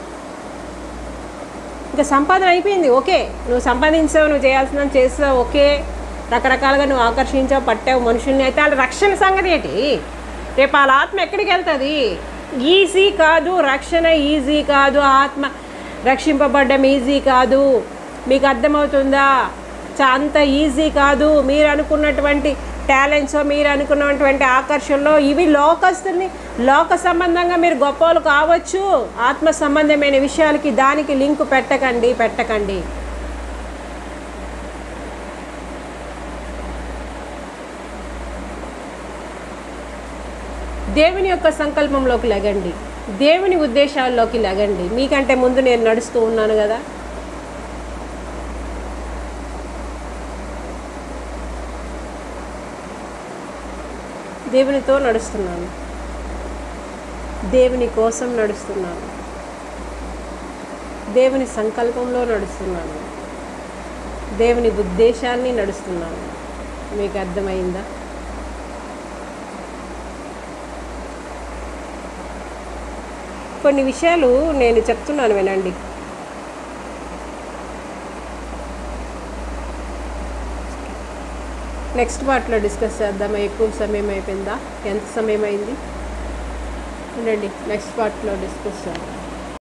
ఇంకా సంపాదన అయిపోయింది ఓకే నువ్వు సంపాదించావు నువ్వు చేయాల్సిన చేసావు ఓకే రకరకాలుగా నువ్వు ఆకర్షించావు పట్టావు మనుషుల్ని అయితే వాళ్ళ రక్షణ సంగతి ఏంటి రేపు వాళ్ళ ఆత్మ ఎక్కడికి వెళ్తుంది ఈజీ కాదు రక్షణ ఈజీ కాదు ఆత్మ రక్షింపబడ్డం ఈజీ కాదు మీకు అర్థమవుతుందా చా- అంత ఈజీ కాదు మీరు అనుకున్నటువంటి టాలెంట్స్ మీరు అనుకున్నటువంటి ఆకర్షణలో ఇవి లోకస్తుల్ని లోక సంబంధంగా మీరు గొప్పలు కావచ్చు ఆత్మ సంబంధమైన విషయాలకి దానికి లింక్ పెట్టకండి పెట్టకండి దేవుని యొక్క సంకల్పంలోకి లెగండి దేవుని ఉద్దేశాల్లోకి లెగండి మీకంటే ముందు నేను నడుస్తూ ఉన్నాను కదా దేవునితో నడుస్తున్నాను దేవుని కోసం నడుస్తున్నాను దేవుని సంకల్పంలో నడుస్తున్నాను దేవుని ఉద్దేశాన్ని నడుస్తున్నాను మీకు అర్థమైందా కొన్ని విషయాలు నేను చెప్తున్నాను వినండి నెక్స్ట్ పార్ట్లో డిస్కస్ చేద్దామా ఎక్కువ సమయం అయిపోయిందా ఎంత సమయం అయింది ఉండండి నెక్స్ట్ పార్ట్లో డిస్కస్ చేద్దాం